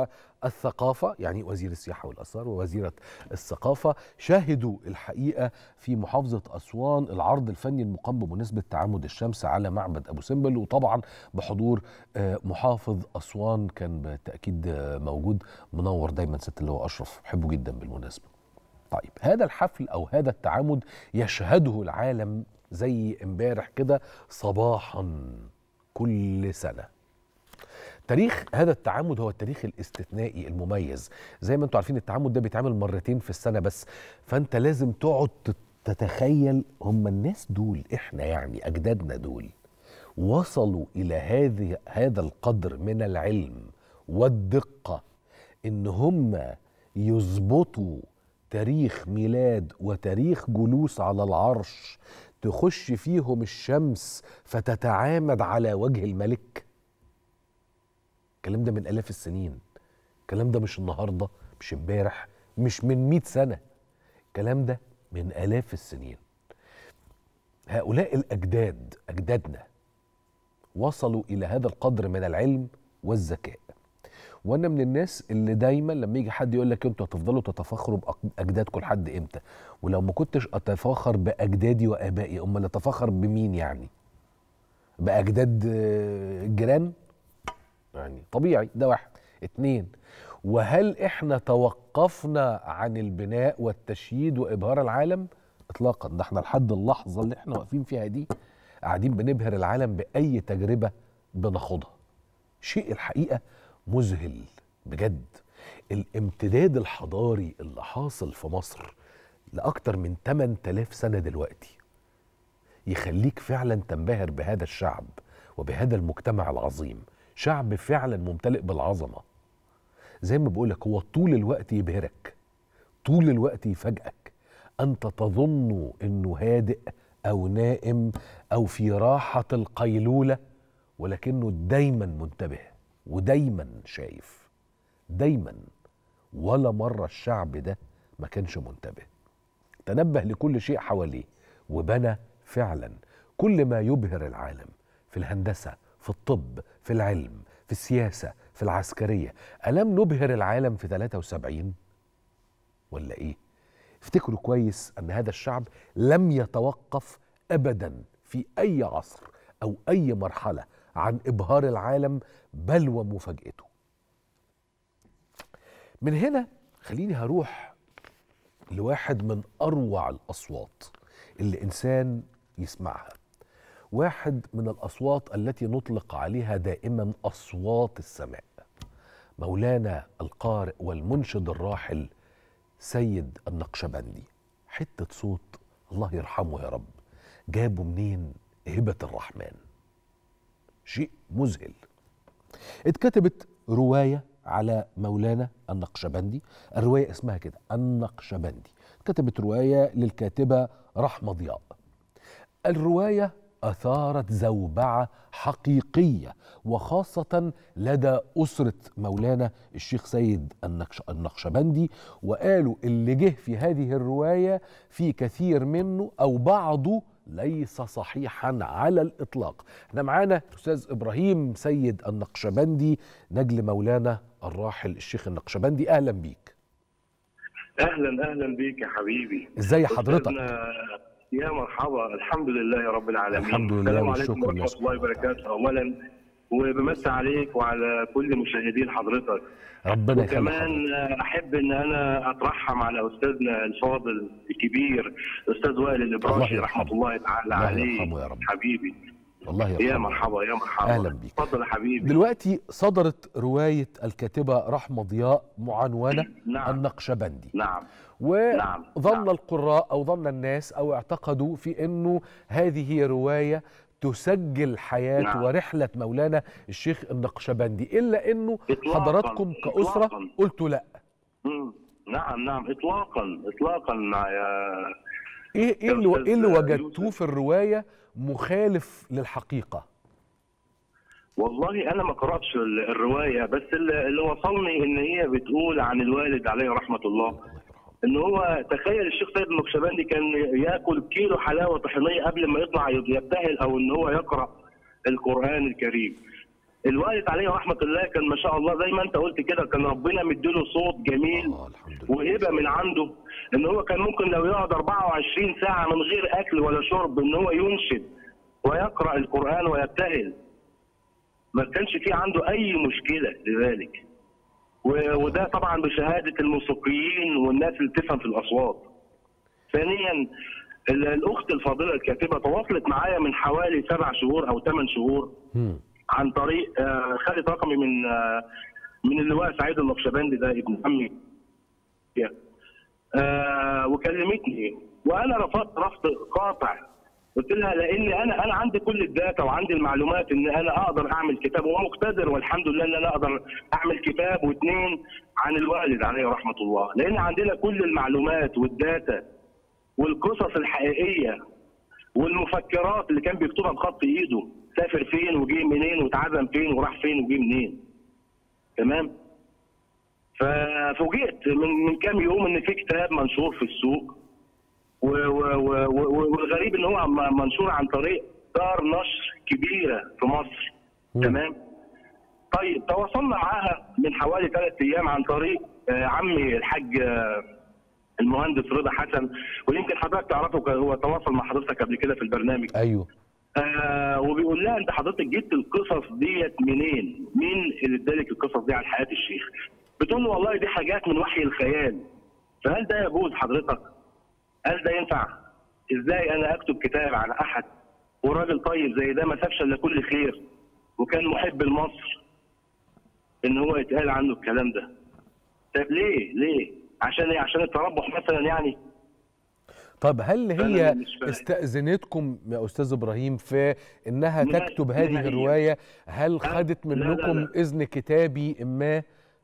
والثقافه يعني وزير السياحه والاثار ووزيره الثقافه شاهدوا الحقيقه في محافظه اسوان العرض الفني المقام بمناسبه تعامد الشمس على معبد ابو سمبل وطبعا بحضور آه، محافظ اسوان كان بالتاكيد آه، موجود منور دايما ست اللي هو اشرف بحبه جدا بالمناسبه طيب هذا الحفل او هذا التعامد يشهده العالم زي امبارح كده صباحا كل سنه تاريخ هذا التعامد هو التاريخ الاستثنائي المميز زي ما انتم عارفين التعامد ده بيتعمل مرتين في السنه بس فانت لازم تقعد تت- تتخيل هم الناس دول احنا يعني اجدادنا دول وصلوا الى هذه هذا القدر من العلم والدقه ان هم يظبطوا تاريخ ميلاد وتاريخ جلوس على العرش تخش فيهم الشمس فتتعامد على وجه الملك الكلام ده من آلاف السنين الكلام ده مش النهارده مش امبارح مش من 100 سنة الكلام ده من آلاف السنين هؤلاء الأجداد أجدادنا وصلوا إلى هذا القدر من العلم والذكاء وانا من الناس اللي دايما لما يجي حد يقول لك انتوا هتفضلوا تتفاخروا باجدادكم لحد امتى ولو ما كنتش اتفاخر باجدادي وابائي امال اتفاخر بمين يعني باجداد آه، الجيران يعني طبيعي ده واحد اتنين وهل احنا توقفنا عن البناء والتشييد وابهار العالم اطلاقا ده احنا لحد اللحظه اللي احنا واقفين فيها دي قاعدين بنبهر العالم باي تجربه بناخدها شيء الحقيقه مذهل بجد الامتداد الحضاري اللي حاصل في مصر لاكتر من 8000 سنه دلوقتي يخليك فعلا تنبهر بهذا الشعب وبهذا المجتمع العظيم شعب فعلا ممتلئ بالعظمه زي ما بقولك هو طول الوقت يبهرك طول الوقت يفاجئك انت تظن انه هادئ او نائم او في راحه القيلوله ولكنه دايما منتبه ودايما شايف دايما ولا مره الشعب ده ما كانش منتبه تنبه لكل شيء حواليه وبنى فعلا كل ما يبهر العالم في الهندسه في الطب في العلم في السياسه في العسكريه الم نبهر العالم في 73 ولا ايه افتكروا كويس ان هذا الشعب لم يتوقف ابدا في اي عصر او اي مرحله عن ابهار العالم بل ومفاجئته من هنا خليني هروح لواحد من اروع الاصوات اللي انسان يسمعها واحد من الاصوات التي نطلق عليها دائما اصوات السماء مولانا القارئ والمنشد الراحل سيد النقشبندي حته صوت الله يرحمه يا رب جابه منين هبه الرحمن شيء مذهل اتكتبت روايه على مولانا النقشبندي الروايه اسمها كده النقشبندي كتبت روايه للكاتبه رحمه ضياء الروايه اثارت زوبعه حقيقيه وخاصه لدى اسره مولانا الشيخ سيد النقش النقشبندي وقالوا اللي جه في هذه الروايه في كثير منه او بعضه ليس صحيحا على الاطلاق احنا معانا الاستاذ ابراهيم سيد النقشبندي نجل مولانا الراحل الشيخ النقشبندي اهلا بيك اهلا اهلا بيك يا حبيبي ازي حضرتك أستاذنا يا مرحبا الحمد لله يا رب العالمين الحمد لله السلام والشكر عليكم ورحمه لله الله وبركاته اولا وبمسي عليك وعلى كل مشاهدين حضرتك ربنا يخليك وكمان احب ان انا اترحم على استاذنا الفاضل الكبير الاستاذ وائل الله الابراشي يرحمه. رحمه الله تعالى الله عليه يرحمه يا رب. حبيبي والله يرحمه يا مرحبا يا مرحبا أهلا بيك. اتفضل يا حبيبي دلوقتي صدرت رواية الكاتبة رحمة ضياء معنونة نعم. النقشبندي نعم وظن نعم. القراء أو ظن الناس أو اعتقدوا في أنه هذه رواية تسجل حياة نعم. ورحلة مولانا الشيخ النقشبندي إلا أنه إطلاقاً. حضراتكم كأسرة إطلاقاً. قلتوا لا مم. نعم نعم اطلاقا اطلاقا يا إيه, إيه, يا اللي, أستاذ إيه اللي وجدتوه يوسف. في الرواية مخالف للحقيقة والله انا ما قراتش ال- الروايه بس اللي اللي وصلني ان هي بتقول عن الوالد عليه رحمه الله ان هو تخيل الشيخ سيد النقشبندي كان ياكل كيلو حلاوه طحينيه قبل ما يطلع يبتهل او ان هو يقرا القران الكريم. الوالد عليه رحمه الله كان ما شاء الله زي ما انت قلت كده كان ربنا مديله صوت جميل آه الحمد لله وهبه من عنده ان هو كان ممكن لو يقعد 24 ساعه من غير اكل ولا شرب ان هو ينشد ويقرا القران ويبتهل ما كانش في عنده اي مشكله لذلك و- وده طبعا بشهاده الموسيقيين والناس اللي بتفهم في الاصوات ثانيا ال- الاخت الفاضله الكاتبه تواصلت معايا من حوالي سبع شهور او ثمان شهور مم. عن طريق آه، خدت رقمي من آه، من اللواء سعيد النقشبندي ده ابن عمي آه، وكلمتني وانا رفضت رفض قاطع قلت لها لاني انا انا عندي كل الداتا وعندي المعلومات ان انا اقدر اعمل كتاب ومقتدر والحمد لله ان انا اقدر اعمل كتاب واثنين عن الوالد عليه رحمه الله لان عندنا كل المعلومات والداتا والقصص الحقيقيه والمفكرات اللي كان بيكتبها بخط ايده سافر فين وجه منين واتعزم فين وراح فين وجه منين تمام ففوجئت من من كام يوم ان في كتاب منشور في السوق و- و- و- و- والغريب ان هو م- منشور عن طريق دار نشر كبيره في مصر تمام طيب تواصلنا معاها من حوالي ثلاث ايام عن طريق آه، عمي الحاج آه، المهندس رضا حسن ويمكن حضرتك تعرفه كان هو تواصل مع حضرتك قبل كده في البرنامج ايوه آه وبيقول لها انت حضرتك جبت القصص ديت منين؟ مين اللي ادالك القصص دي عن حياه الشيخ؟ بتقول له والله دي حاجات من وحي الخيال. فهل ده يجوز حضرتك؟ هل ده ينفع؟ ازاي انا اكتب كتاب عن احد وراجل طيب زي ده ما سابش الا كل خير وكان محب لمصر ان هو يتقال عنه الكلام ده. طب ليه؟ ليه؟ عشان ايه؟ عشان التربح مثلا يعني؟ طب هل أنا هي مش فاهم. استأذنتكم يا أستاذ إبراهيم في إنها لا، تكتب لا، هذه هي. الرواية هل لا، خدت لا، لا، منكم لا. إذن كتابي ما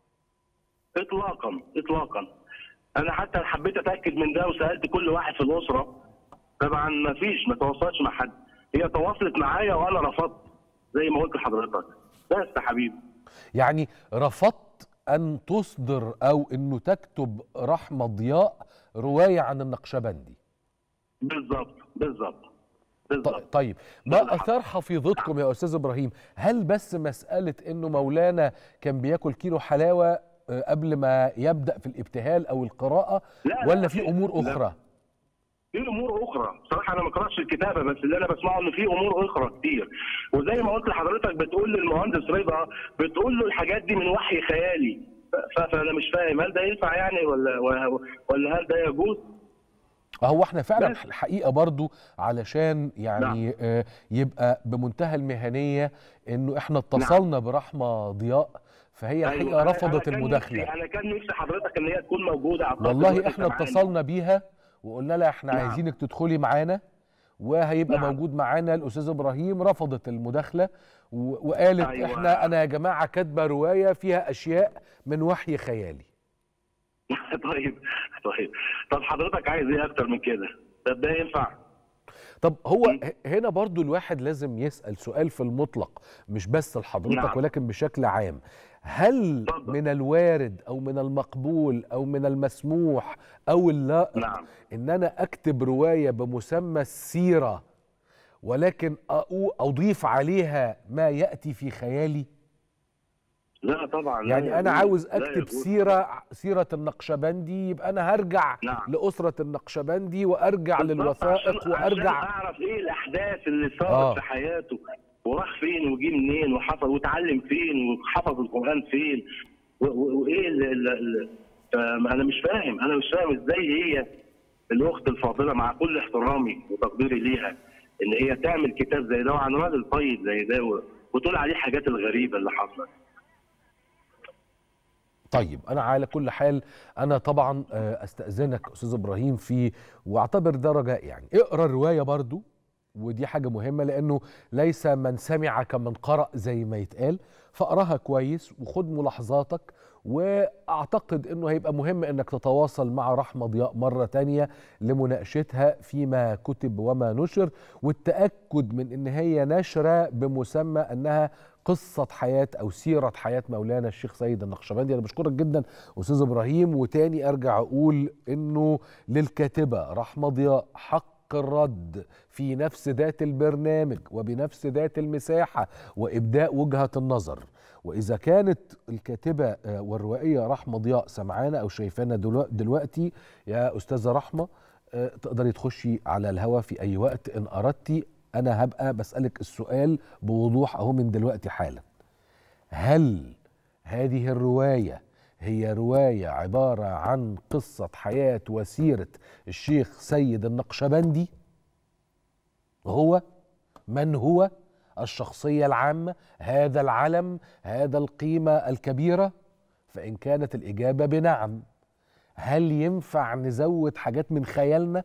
اطلاقا اطلاقا انا حتى حبيت اتاكد من ده وسالت كل واحد في الاسره طبعا ما فيش ما تواصلش مع حد هي تواصلت معايا وانا رفضت زي ما قلت لحضرتك بس يا حبيبي يعني رفضت أن تصدر أو أنه تكتب رحمة ضياء رواية عن النقشبندي بالظبط بالظبط ط- بالظبط طيب ما أثار حفيظتكم يا أستاذ إبراهيم هل بس مسألة أنه مولانا كان بياكل كيلو حلاوة آه، قبل ما يبدأ في الابتهال أو القراءة لا، لا، ولا في لا. أمور لا. أخرى في امور اخرى بصراحه انا ما قراتش الكتابه بس اللي انا بسمعه ان في امور اخرى كتير وزي ما قلت لحضرتك بتقول للمهندس رضا بتقول له الحاجات دي من وحي خيالي ف- فانا مش فاهم هل ده ينفع يعني ولا ولا هل ده يجوز هو احنا فعلا بس. الحقيقه برضو علشان يعني آه يبقى بمنتهى المهنيه انه احنا اتصلنا برحمه ضياء فهي الحقيقه أيوة، أنا- أنا رفضت كان المداخله نفسي- انا كان نفسي حضرتك ان هي تكون موجوده أعتقد والله وأنت احنا سامعني. اتصلنا بيها وقلنا لها احنا نعم. عايزينك تدخلي معانا وهيبقى نعم. موجود معانا الاستاذ ابراهيم رفضت المداخله و- وقالت أيوة. احنا انا يا جماعه كاتبه روايه فيها اشياء من وحي خيالي طيب طيب طب حضرتك عايز ايه اكتر من كده؟ طب ده ينفع؟ طب هو مم. ه- هنا برضو الواحد لازم يسأل سؤال في المطلق مش بس لحضرتك نعم. ولكن بشكل عام هل اتفضل. من الوارد او من المقبول او من المسموح او اللائق نعم. ان انا اكتب رواية بمسمى السيرة ولكن أقو- اضيف عليها ما يأتي في خيالي لا طبعا لا يعني انا يجوز. عاوز لا اكتب يجوز. سيرة سيرة النقشبندي يبقى انا هرجع نعم. لأسرة النقشبندي وارجع بالظبط، للوثائق عشان- وارجع عشان اعرف ايه الاحداث اللي صارت آه. في حياته وراح فين وجي منين وحفظ واتعلم فين وحفظ القران فين و- و- وايه ال ال ال انا مش فاهم انا مش فاهم ازاي هي الاخت الفاضله مع كل احترامي وتقديري ليها ان هي تعمل كتاب زي ده وعن راجل طيب زي ده و- وتقول عليه الحاجات الغريبه اللي حصلت طيب انا على كل حال انا طبعا آه، استاذنك استاذ ابراهيم في واعتبر ده رجاء يعني اقرا الروايه برضو ودي حاجه مهمه لانه ليس من سمع كمن قرأ زي ما يتقال فاقراها كويس وخد ملاحظاتك واعتقد انه هيبقى مهم انك تتواصل مع رحمه ضياء مره تانية لمناقشتها فيما كتب وما نشر والتاكد من ان هي نشره بمسمى انها قصه حياه او سيره حياه مولانا الشيخ سيد النقشبندي انا بشكرك جدا استاذ ابراهيم وتاني ارجع اقول انه للكاتبه رحمه ضياء حق الرد في نفس ذات البرنامج وبنفس ذات المساحه وابداء وجهه النظر واذا كانت الكاتبه آه، والروائيه رحمه ضياء سمعانا او شايفانا دلو- دلوقتي يا استاذه رحمه آه، تقدري تخشي على الهوا في اي وقت ان اردتي انا هبقى بسالك السؤال بوضوح اهو من دلوقتي حالا هل هذه الروايه هي رواية عبارة عن قصة حياة وسيرة الشيخ سيد النقشبندي هو من هو الشخصية العامة هذا العلم هذا القيمة الكبيرة فإن كانت الإجابة بنعم هل ينفع نزود حاجات من خيالنا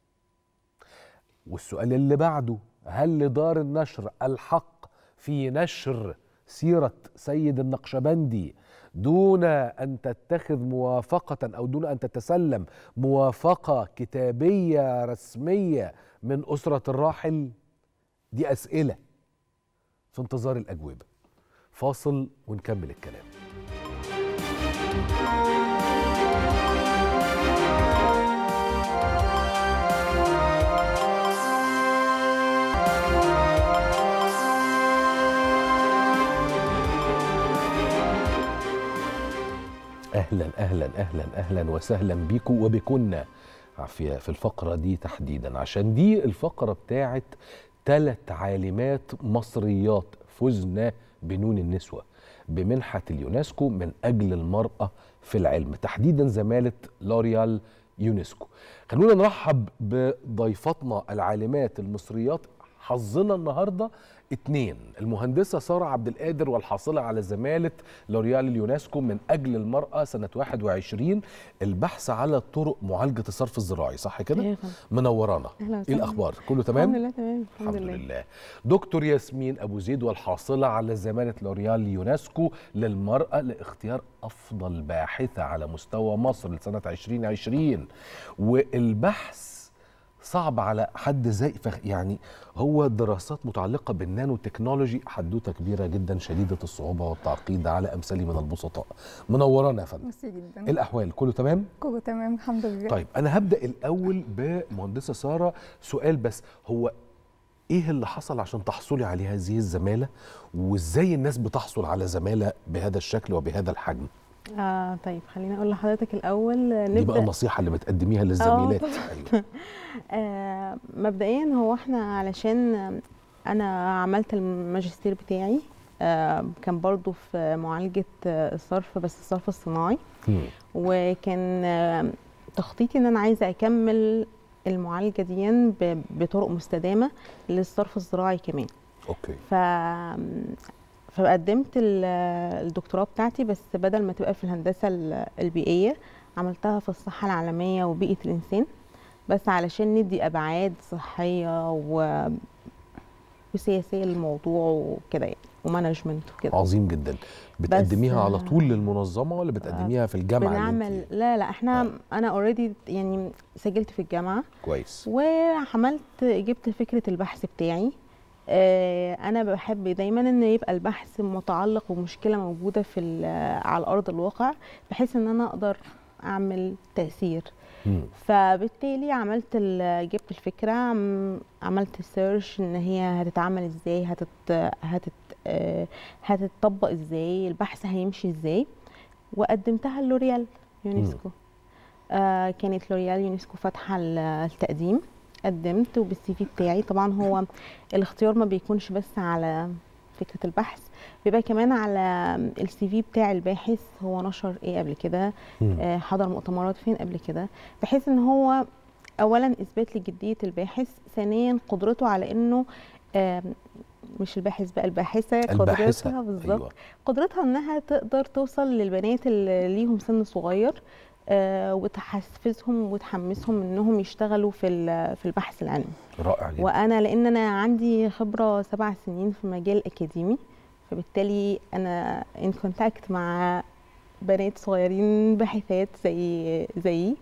والسؤال اللي بعده هل لدار النشر الحق في نشر سيرة سيد النقشبندي دون أن تتخذ موافقة أو دون أن تتسلم موافقة كتابية رسمية من أسرة الراحل دي أسئلة في انتظار الأجوبة فاصل ونكمل الكلام اهلا اهلا اهلا اهلا وسهلا بيكم وبكنا عافيه في الفقره دي تحديدا عشان دي الفقره بتاعت ثلاث عالمات مصريات فزنا بنون النسوه بمنحه اليونسكو من اجل المراه في العلم تحديدا زماله لوريال يونسكو خلونا نرحب بضيفتنا العالمات المصريات حظنا النهارده اتنين المهندسه ساره عبد القادر والحاصله على زماله لوريال اليونسكو من اجل المراه سنه 21 البحث على طرق معالجه الصرف الزراعي صح كده أيوة طبعا. منورانا أهلا ايه وسهلا. الاخبار كله تمام الحمد لله تمام الحمد لله دكتور ياسمين ابو زيد والحاصله على زماله لوريال يونسكو للمراه لاختيار افضل باحثه على مستوى مصر لسنه 2020 والبحث صعب على حد زي فخ- يعني هو دراسات متعلقه بالنانو تكنولوجي حدوته كبيره جدا شديده الصعوبه والتعقيد على امثالي من البسطاء منورانا يا فندم ميرسي جدا ايه الاحوال كله تمام كله تمام الحمد لله طيب انا هبدا الاول بمهندسه ساره سؤال بس هو ايه اللي حصل عشان تحصلي على هذه الزماله وازاي الناس بتحصل على زماله بهذا الشكل وبهذا الحجم آه طيب خليني اقول لحضرتك الاول آه، دي بقى نبدا النصيحه اللي بتقدميها للزميلات طبعاً. ايوه آه مبدئيا هو احنا علشان انا عملت الماجستير بتاعي آه كان برضو في معالجه آه، الصرف بس الصرف الصناعي مم. وكان آه، تخطيطي ان انا عايزه اكمل المعالجه دي ب- بطرق مستدامه للصرف الزراعي كمان اوكي ف فقدمت ال- الدكتوراه بتاعتي بس بدل ما تبقى في الهندسه ال- البيئيه عملتها في الصحه العالميه وبيئه الانسان بس علشان ندي ابعاد صحيه و وسياسيه للموضوع وكده يعني ومانجمنت وكده عظيم جدا بتقدميها على طول للمنظمه ولا بتقدميها في الجامعه اللي بنعمل انتي- لا لا احنا انا اوريدي يعني سجلت في الجامعه كويس وعملت جبت فكره البحث بتاعي آه، انا بحب دايما ان يبقى البحث متعلق بمشكله موجوده في ال- على ارض الواقع بحيث ان انا اقدر اعمل تاثير مم. فبالتالي عملت ال- جبت الفكره عم- عملت سيرش ان هي هتتعمل ازاي هتت هتت آه، هتتطبق ازاي البحث هيمشي ازاي وقدمتها لوريال يونسكو آه كانت لوريال يونسكو فاتحه ال- التقديم قدمت وبالسي في بتاعي طبعا هو الاختيار ما بيكونش بس على فكره البحث بيبقى كمان على السي في بتاع الباحث هو نشر ايه قبل كده مم. آه، حضر مؤتمرات فين قبل كده بحيث ان هو اولا اثبات لجديه الباحث ثانيا قدرته على انه آم، مش الباحث بقى الباحثه قدرتها الباحثه بالظبط ايوه قدرتها انها تقدر توصل للبنات اللي ليهم سن صغير آه، وتحفزهم وتحمسهم انهم يشتغلوا في ال- في البحث العلمي رائع جدا وانا لان انا عندي خبره سبع سنين في مجال الاكاديمي فبالتالي انا ان كونتاكت مع بنات صغيرين باحثات زي زيي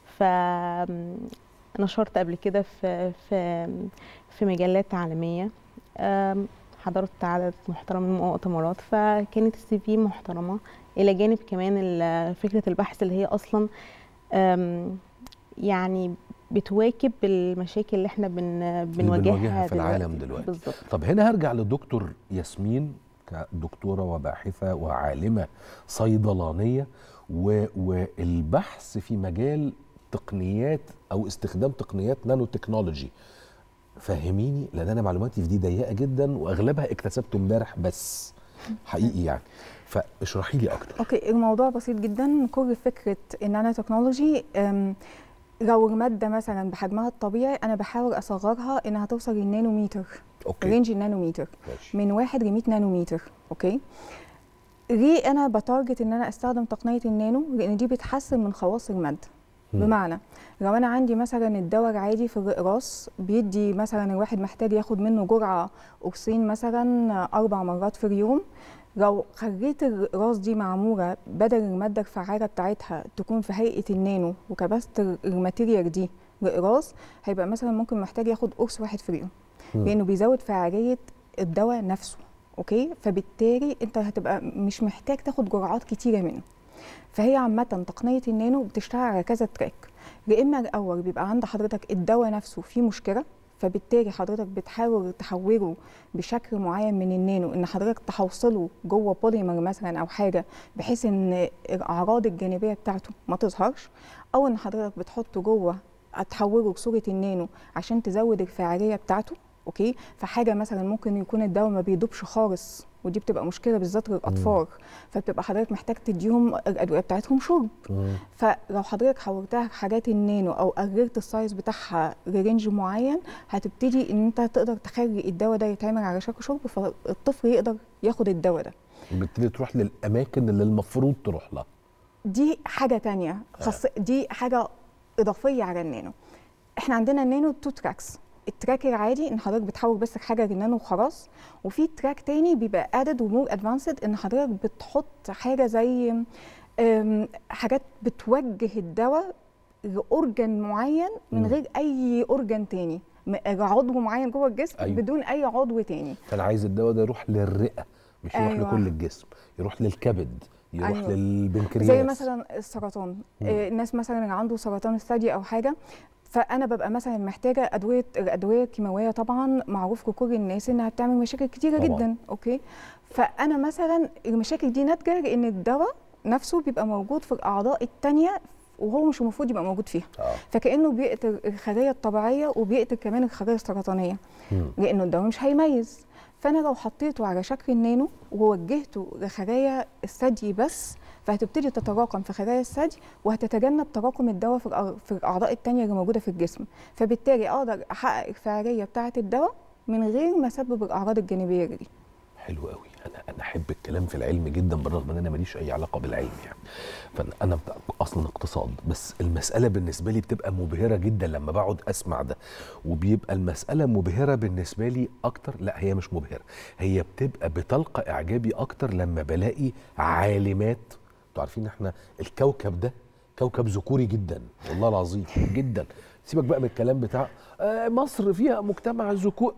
فنشرت قبل كده في في في مجلات عالميه أم، حضرت عدد محترم من المؤتمرات فكانت السي في محترمه الى جانب كمان ال- فكره البحث اللي هي اصلا أم، يعني بتواكب المشاكل اللي احنا بن بنواجهها بنواجهها في العالم دلوقتي. بالظبط طب هنا هرجع لدكتور ياسمين كدكتوره وباحثه وعالمه صيدلانيه و... والبحث في مجال تقنيات او استخدام تقنيات نانو تكنولوجي فهميني لان انا معلوماتي في دي ضيقه جدا واغلبها اكتسبته امبارح بس حقيقي يعني فاشرحي لي اكتر اوكي الموضوع بسيط جدا كل فكره النانو تكنولوجي أم، لو الماده مثلا بحجمها الطبيعي انا بحاول اصغرها انها توصل للنانوميتر اوكي رينج النانوميتر ماشي من 1 ل 100 نانوميتر اوكي ليه انا بتارجت ان انا استخدم تقنيه النانو لان دي بتحسن من خواص الماده مم. بمعنى لو انا عندي مثلا الدواء العادي في الراس بيدي مثلا الواحد محتاج ياخد منه جرعه اكسين مثلا اربع مرات في اليوم لو خليت الراس دي معموله بدل الماده الفعاله بتاعتها تكون في هيئه النانو وكبست الماتيريال دي للراس هيبقى مثلا ممكن محتاج ياخد قرص واحد في اليوم مم. لانه بيزود فعاليه الدواء نفسه اوكي فبالتالي انت هتبقى مش محتاج تاخد جرعات كتيره منه فهي عامه تقنيه النانو بتشتغل على كذا تراك يا اما الاول بيبقى عند حضرتك الدواء نفسه فيه مشكله فبالتالي حضرتك بتحاول تحوله بشكل معين من النانو ان حضرتك تحوصله جوه بوليمر مثلا او حاجه بحيث ان الاعراض الجانبيه بتاعته ما تظهرش او ان حضرتك بتحطه جوه تحوله لصوره النانو عشان تزود الفاعليه بتاعته اوكي فحاجه مثلا ممكن يكون الدواء ما بيدوبش خالص ودي بتبقى مشكله بالذات للاطفال فبتبقى حضرتك محتاج تديهم الادويه بتاعتهم شرب مم. فلو حضرتك حولتها حاجات النانو او قللت السايز بتاعها لرينج معين هتبتدي ان انت تقدر تخلي الدواء ده يتعمل على شكل شرب فالطفل يقدر ياخد الدواء ده بتبتدي تروح للاماكن اللي المفروض تروح لها دي حاجه تانية خاص دي حاجه اضافيه على النانو احنا عندنا النانو تو تراكس التراك العادي ان حضرتك بتحول بس حاجه للنانو وخلاص وفي تراك تاني بيبقى ادد ومور ادفانسد ان حضرتك بتحط حاجه زي أم، حاجات بتوجه الدواء لاورجن معين من مم. غير اي اورجن تاني م- عضو معين جوه الجسم أيوة. بدون اي عضو تاني فانا عايز الدواء ده يروح للرئه مش يروح أيوة. لكل الجسم يروح للكبد يروح أيوة. للبنكرياس زي مثلا السرطان آه، الناس مثلا اللي عنده سرطان الثدي او حاجه فانا ببقى مثلا محتاجه ادويه الادويه الكيماويه طبعا معروف لكل الناس انها بتعمل مشاكل كتيره طبعاً. جدا اوكي فانا مثلا المشاكل دي ناتجه لان الدواء نفسه بيبقى موجود في الاعضاء التانية وهو مش المفروض يبقى موجود فيها اه فكانه بيقتل الخلايا الطبيعيه وبيقتل كمان الخلايا السرطانيه مم. لانه الدواء مش هيميز فانا لو حطيته على شكل النانو ووجهته لخلايا الثدي بس فهتبتدي تتراكم في خلايا الثدي وهتتجنب تراكم الدواء في الأع- في الاعضاء التانية اللي موجوده في الجسم فبالتالي اقدر احقق الفعاليه بتاعه الدواء من غير ما اسبب الاعراض الجانبيه دي حلو قوي انا انا احب الكلام في العلم جدا بالرغم ان انا ماليش اي علاقه بالعلم يعني فانا ب- اصلا اقتصاد بس المساله بالنسبه لي بتبقى مبهره جدا لما بقعد اسمع ده وبيبقى المساله مبهره بالنسبه لي اكتر لا هي مش مبهره هي بتبقى بتلقى اعجابي اكتر لما بلاقي عالمات انتوا عارفين احنا الكوكب ده كوكب ذكوري جدا والله العظيم جدا سيبك بقى من الكلام بتاع آه، مصر فيها مجتمع ذكور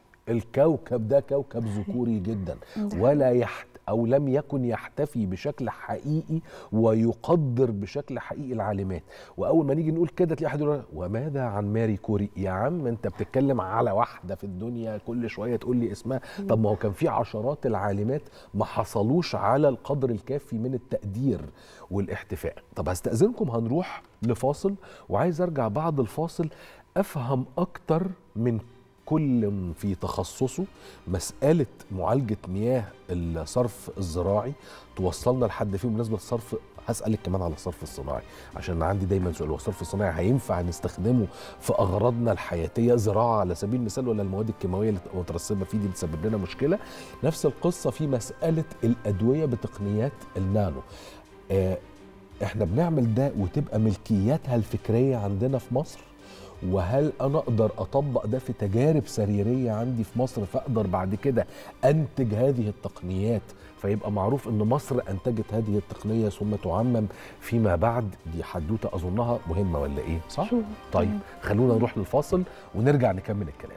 الكوكب ده كوكب ذكوري جدا ولا يحت او لم يكن يحتفي بشكل حقيقي ويقدر بشكل حقيقي العالمات واول ما نيجي نقول كده تلاقي حد يقول وماذا عن ماري كوري يا عم انت بتتكلم على واحده في الدنيا كل شويه تقول لي اسمها طب ما هو كان في عشرات العالمات ما حصلوش على القدر الكافي من التقدير والاحتفاء طب هستاذنكم هنروح لفاصل وعايز ارجع بعد الفاصل افهم اكتر من كل في تخصصه مسألة معالجة مياه الصرف الزراعي توصلنا لحد فين بالنسبة للصرف هسألك كمان على الصرف الصناعي عشان أنا عندي دايما سؤال هو الصرف الصناعي هينفع نستخدمه في أغراضنا الحياتية زراعة على سبيل المثال ولا المواد الكيماوية اللي تبقى مترسبة فيه دي بتسبب لنا مشكلة نفس القصة في مسألة الأدوية بتقنيات النانو آه احنا بنعمل ده وتبقى ملكياتها الفكرية عندنا في مصر وهل انا اقدر اطبق ده في تجارب سريريه عندي في مصر فاقدر بعد كده انتج هذه التقنيات فيبقى معروف ان مصر انتجت هذه التقنيه ثم تعمم فيما بعد دي حدوته اظنها مهمه ولا ايه صح شو. طيب خلونا نروح للفاصل ونرجع نكمل الكلام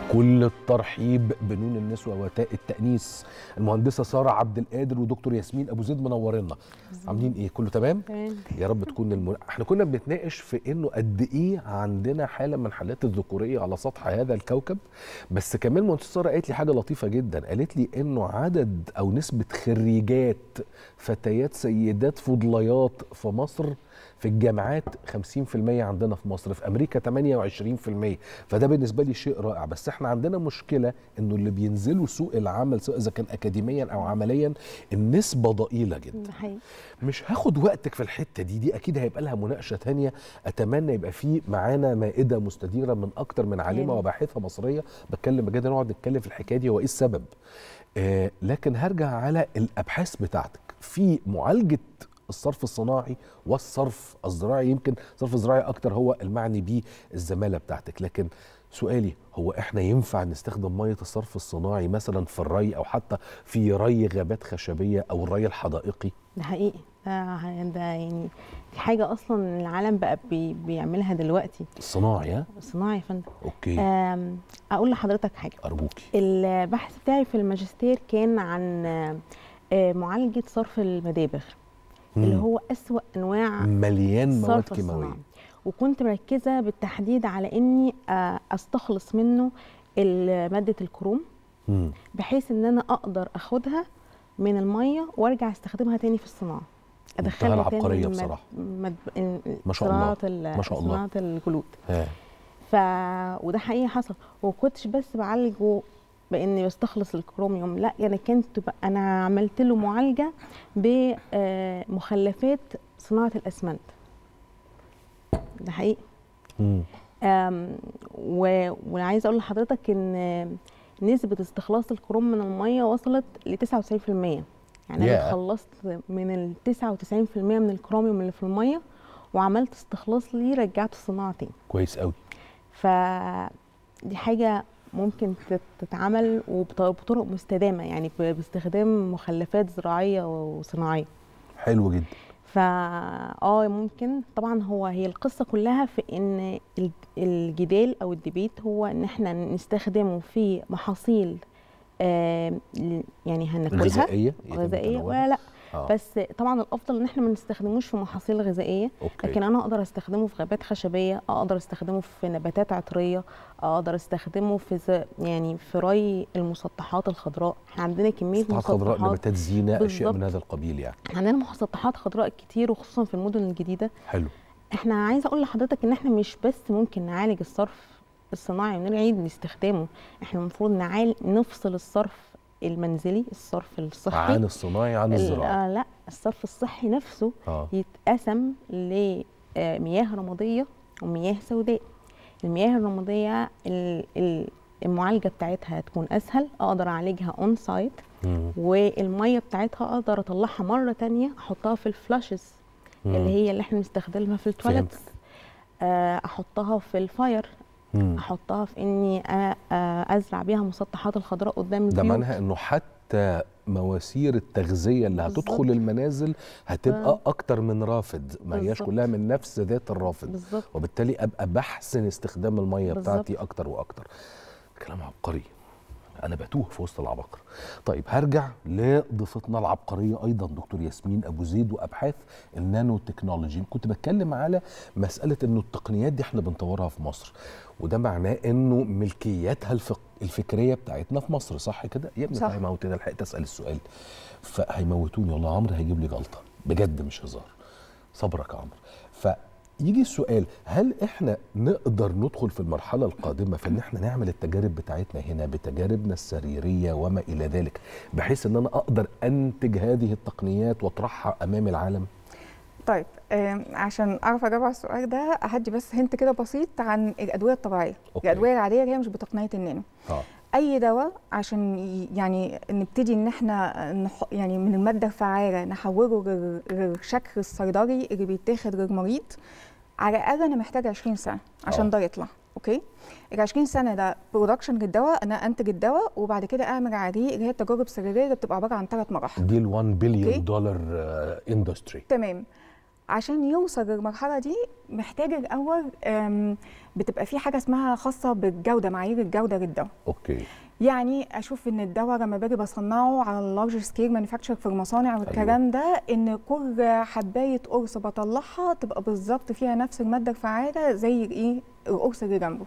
كل الترحيب بنون النسوة وتاء التأنيس المهندسة سارة عبد القادر ودكتور ياسمين أبو زيد منورنا عاملين إيه كله تمام؟ تمام يا رب تكون الم... احنا كنا بنتناقش في انه قد ايه عندنا حاله من حالات الذكوريه على سطح هذا الكوكب بس كمان مهندسه ساره قالت لي حاجه لطيفه جدا قالت لي انه عدد او نسبه خريجات فتيات سيدات فضليات في مصر في الجامعات 50% عندنا في مصر في امريكا 28% فده بالنسبه لي شيء رائع بس احنا عندنا مشكله انه اللي بينزلوا سوق العمل سواء اذا كان اكاديميا او عمليا النسبه ضئيله جدا ده حقيقي مش هاخد وقتك في الحته دي دي اكيد هيبقى لها مناقشه تانية اتمنى يبقى في معانا مائده مستديره من اكتر من عالمه تمام. وباحثه مصريه بتكلم بجد نقعد نتكلم في الحكايه دي هو ايه السبب آه لكن هرجع على الابحاث بتاعتك في معالجه الصرف الصناعي والصرف الزراعي يمكن الصرف الزراعي اكتر هو المعني بيه الزماله بتاعتك لكن سؤالي هو احنا ينفع نستخدم ميه الصرف الصناعي مثلا في الري او حتى في ري غابات خشبيه او الري الحدائقي ده حقيقي ده ده يعني دي حاجه اصلا العالم بقى بي بيعملها دلوقتي الصناعي ها صناعي يا فندم اوكي آم، اقول لحضرتك حاجه ارجوكي البحث بتاعي في الماجستير كان عن آه، معالجه صرف المدابغ اللي مم. هو اسوا انواع مليان مواد الصرف كيماويه الصناعي وكنت مركزه بالتحديد على اني آه، استخلص منه ال- ماده الكروم مم. بحيث ان انا اقدر اخدها من الميه وارجع استخدمها تاني في الصناعه ادخلها تاني العبقرية مد- بصراحة. مد... ما شاء الله. صناعه ال- ما شاء الله. صناعه الجلود ها ف وده حقيقي حصل وكنتش بس بعالجه باني بستخلص الكروميوم لا يعني كنت ب... انا عملت له معالجه بمخلفات صناعه الاسمنت ده حقيقي مم. أم، و... وعايزه اقول لحضرتك ان نسبه استخلاص الكروم من الميه وصلت ل 99% يعني انا ياه. خلصت من ال 99% من الكروميوم اللي في الميه وعملت استخلاص ليه رجعته الصناعه تاني كويس قوي فدي حاجه ممكن تت- تتعمل وبط- بطرق مستدامه يعني ب- باستخدام مخلفات زراعيه وصناعيه حلو جدا فا اه ممكن طبعا هو هي القصه كلها في ان ال- الجدال او الديبيت هو ان احنا نستخدمه في محاصيل آه ل- يعني هناكلها غذائيه يتم غذائيه تناولها. ولا لا آه. بس طبعا الافضل ان احنا ما نستخدموش في محاصيل غذائيه اوكي لكن انا اقدر استخدمه في غابات خشبيه اقدر استخدمه في نباتات عطريه اقدر استخدمه في ز... يعني في ري المسطحات الخضراء احنا عندنا كميه مسطحات خضراء مسطحات نباتات زينه اشياء من بالظبط. هذا القبيل يعني عندنا مسطحات خضراء كتير وخصوصا في المدن الجديده حلو احنا عايزه اقول لحضرتك ان احنا مش بس ممكن نعالج الصرف الصناعي ونعيد استخدامه احنا المفروض نعال نفصل الصرف المنزلي الصرف الصحي عن الصناعي عن ال- الزراعه آه لا الصرف الصحي نفسه اه يتقسم لمياه رماديه ومياه سوداء المياه الرماديه ال- ال- المعالجه بتاعتها تكون اسهل اقدر اعالجها اون سايت مم. والميه بتاعتها اقدر اطلعها مره تانية احطها في الفلاشز مم. اللي هي اللي احنا بنستخدمها في التواليت فهمتك. آه، احطها في الفاير مم. احطها في اني أ- آه، ازرع بيها مسطحات الخضراء قدام ده البيوت معناها انه حتى مواسير التغذيه اللي هتدخل بالظبط. المنازل هتبقى آه. اكتر من رافد ما هياش بالظبط. كلها من نفس ذات الرافد بالظبط وبالتالي ابقى بحسن استخدام الميه بالظبط. بتاعتي اكتر واكتر كلام عبقري انا بتوه في وسط العباقرة طيب هرجع لضيفتنا العبقريه ايضا دكتور ياسمين ابو زيد وابحاث النانو تكنولوجي كنت بتكلم على مساله انه التقنيات دي احنا بنطورها في مصر وده معناه انه ملكياتها الفق... الفكريه بتاعتنا في مصر صح كده يا ابني صح. تعالى موت لحقت اسال السؤال فهيموتوني والله عمرو هيجيب لي جلطه بجد مش هزار صبرك يا عمرو فيجي السؤال هل احنا نقدر ندخل في المرحله القادمه في ان احنا نعمل التجارب بتاعتنا هنا بتجاربنا السريريه وما الى ذلك بحيث ان انا اقدر انتج هذه التقنيات واطرحها امام العالم طيب آم، عشان اعرف اجاوب على السؤال ده هدي بس هنت كده بسيط عن الادويه الطبيعيه أوكي. الادويه العاديه اللي هي مش بتقنيه النانو اه اي دواء عشان ي- يعني نبتدي ان احنا نح يعني من الماده الفعاله نحوله لل- للشكل الصيدلي اللي بيتاخد للمريض على الاقل انا محتاج 20 سنه عشان آه. ده يطلع اوكي ال 20 سنه ده برودكشن للدواء انا انتج الدواء وبعد كده اعمل عليه اللي هي التجارب السريريه اللي بتبقى عباره عن ثلاث مراحل دي ال 1 أوكي. بليون دولار اندستري تمام عشان يوصل للمرحله دي محتاج الاول آم، بتبقى في حاجه اسمها خاصه بالجوده معايير الجوده للدواء اوكي يعني اشوف ان الدواء لما باجي بصنعه على اللارج سكيل مانيفاكتشر في المصانع والكلام ده ان كل حبايه قرص بطلعها تبقى بالظبط فيها نفس الماده الفعاله زي الايه القرص اللي جنبه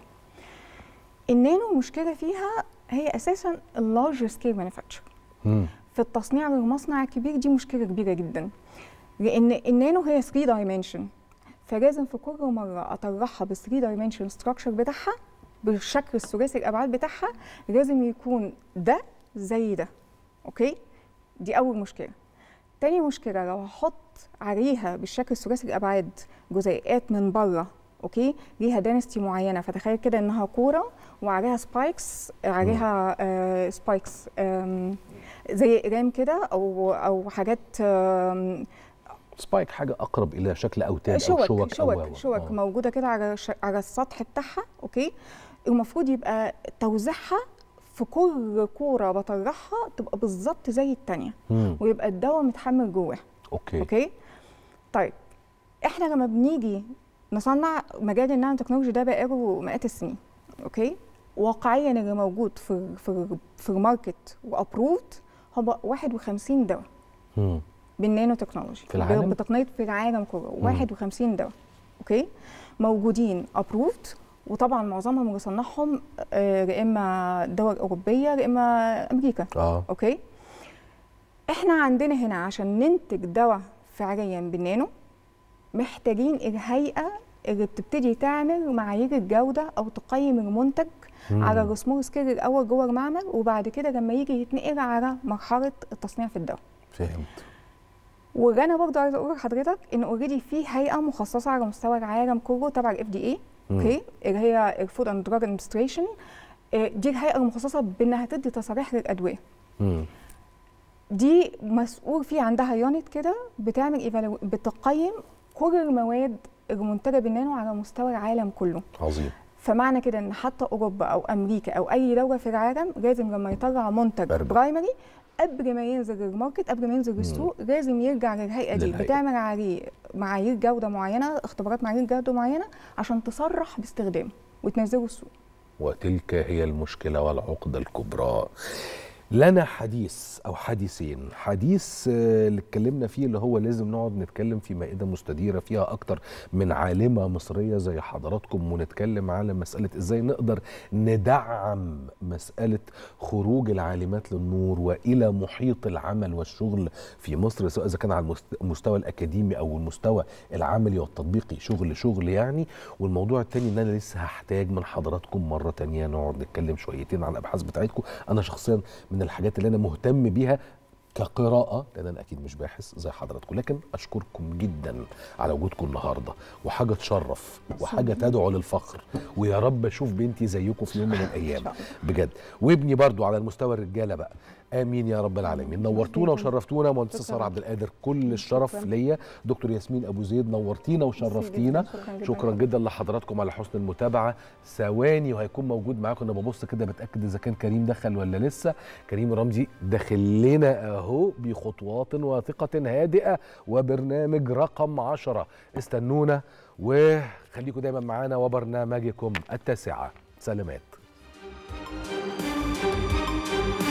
النانو المشكله فيها هي اساسا اللارج سكيل مانيفاكتشر مم. في التصنيع للمصنع الكبير دي مشكله كبيره جدا لان النانو هي 3 دايمنشن فلازم في كل مره اطرحها بال 3 دايمنشن ستراكشر بتاعها بالشكل الثلاثي الابعاد بتاعها لازم يكون ده زي ده اوكي دي اول مشكله تاني مشكله لو هحط عليها بالشكل الثلاثي الابعاد جزيئات من بره اوكي ليها دانستي معينه فتخيل كده انها كوره وعليها سبايكس عليها آه سبايكس آم، زي اقلام كده او او حاجات آم، سبايك حاجه اقرب الى شكل اوتاد او شوك شوك شوك او شوك آه. موجوده كده على ش... على السطح بتاعها اوكي المفروض يبقى توزيعها في كل كوره بطرحها تبقى بالظبط زي التانية مم. ويبقى الدواء متحمل جواها اوكي اوكي طيب احنا لما بنيجي نصنع مجال النانو تكنولوجي ده بقاله مئات السنين اوكي واقعيا اللي موجود في في في الماركت وابروفد هو 51 دواء مم. بالنانو تكنولوجي في العالم؟ بتقنيه في العالم كله 51 دواء اوكي موجودين ابروفد وطبعا معظمهم اللي صنعهم آه، يا اما دول اوروبيه يا اما امريكا اه اوكي احنا عندنا هنا عشان ننتج دواء فعليا بالنانو محتاجين الهيئه اللي بتبتدي تعمل معايير الجوده او تقيم المنتج مم. على السمول سكيل الاول جوه المعمل وبعد كده لما يجي يتنقل على مرحله التصنيع في الدواء فهمت واللي انا برضه عايزه اقول لحضرتك ان اوريدي في هيئه مخصصه على مستوى العالم كله تبع الاف دي اي مم. اوكي اللي هي الفود اند دراج ادمنستريشن دي الهيئه المخصصه بانها تدي تصاريح للادويه مم. دي مسؤول في عندها يونت كده بتعمل evalu- بتقيم كل المواد المنتجه بالنانو على مستوى العالم كله عظيم فمعنى كده ان حتى اوروبا او امريكا او اي دوله في العالم لازم لما يطلع منتج برضه. برايمري قبل ما ينزل للماركت قبل ما ينزل للسوق لازم يرجع للهيئه دي للهيئة. بتعمل عليه معايير جوده معينه اختبارات معايير جوده معينه عشان تصرح باستخدامه وتنزله السوق وتلك هي المشكلة والعقدة الكبرى لنا حديث أو حديثين حديث آه، اللي اتكلمنا فيه اللي هو لازم نقعد نتكلم في مائدة مستديرة فيها أكتر من عالمة مصرية زي حضراتكم ونتكلم على مسألة إزاي نقدر ندعم مسألة خروج العالمات للنور وإلى محيط العمل والشغل في مصر سواء إذا كان على المست- المستوى الأكاديمي أو المستوى العملي والتطبيقي شغل شغل يعني والموضوع التاني ان انا لسه هحتاج من حضراتكم مره تانية نقعد نتكلم شويتين عن الابحاث بتاعتكم انا شخصيا من الحاجات اللي انا مهتم بيها كقراءة لأن أنا أكيد مش باحث زي حضراتكم لكن أشكركم جدا على وجودكم النهاردة وحاجة تشرف وحاجة تدعو للفخر ويا رب أشوف بنتي زيكم في يوم من الأيام بجد وابني برضو على المستوى الرجالة بقى امين يا رب العالمين نورتونا وشرفتونا مهندسه ساره عبد القادر كل الشرف ليا دكتور ياسمين ابو زيد نورتينا وشرفتينا شكراً جداً. شكرا جدا لحضراتكم على حسن المتابعه ثواني وهيكون موجود معاكم انا ببص كده بتاكد اذا كان كريم دخل ولا لسه كريم رمزي داخل لنا اهو بخطوات واثقه هادئه وبرنامج رقم عشرة استنونا وخليكم دايما معانا وبرنامجكم التاسعه سلامات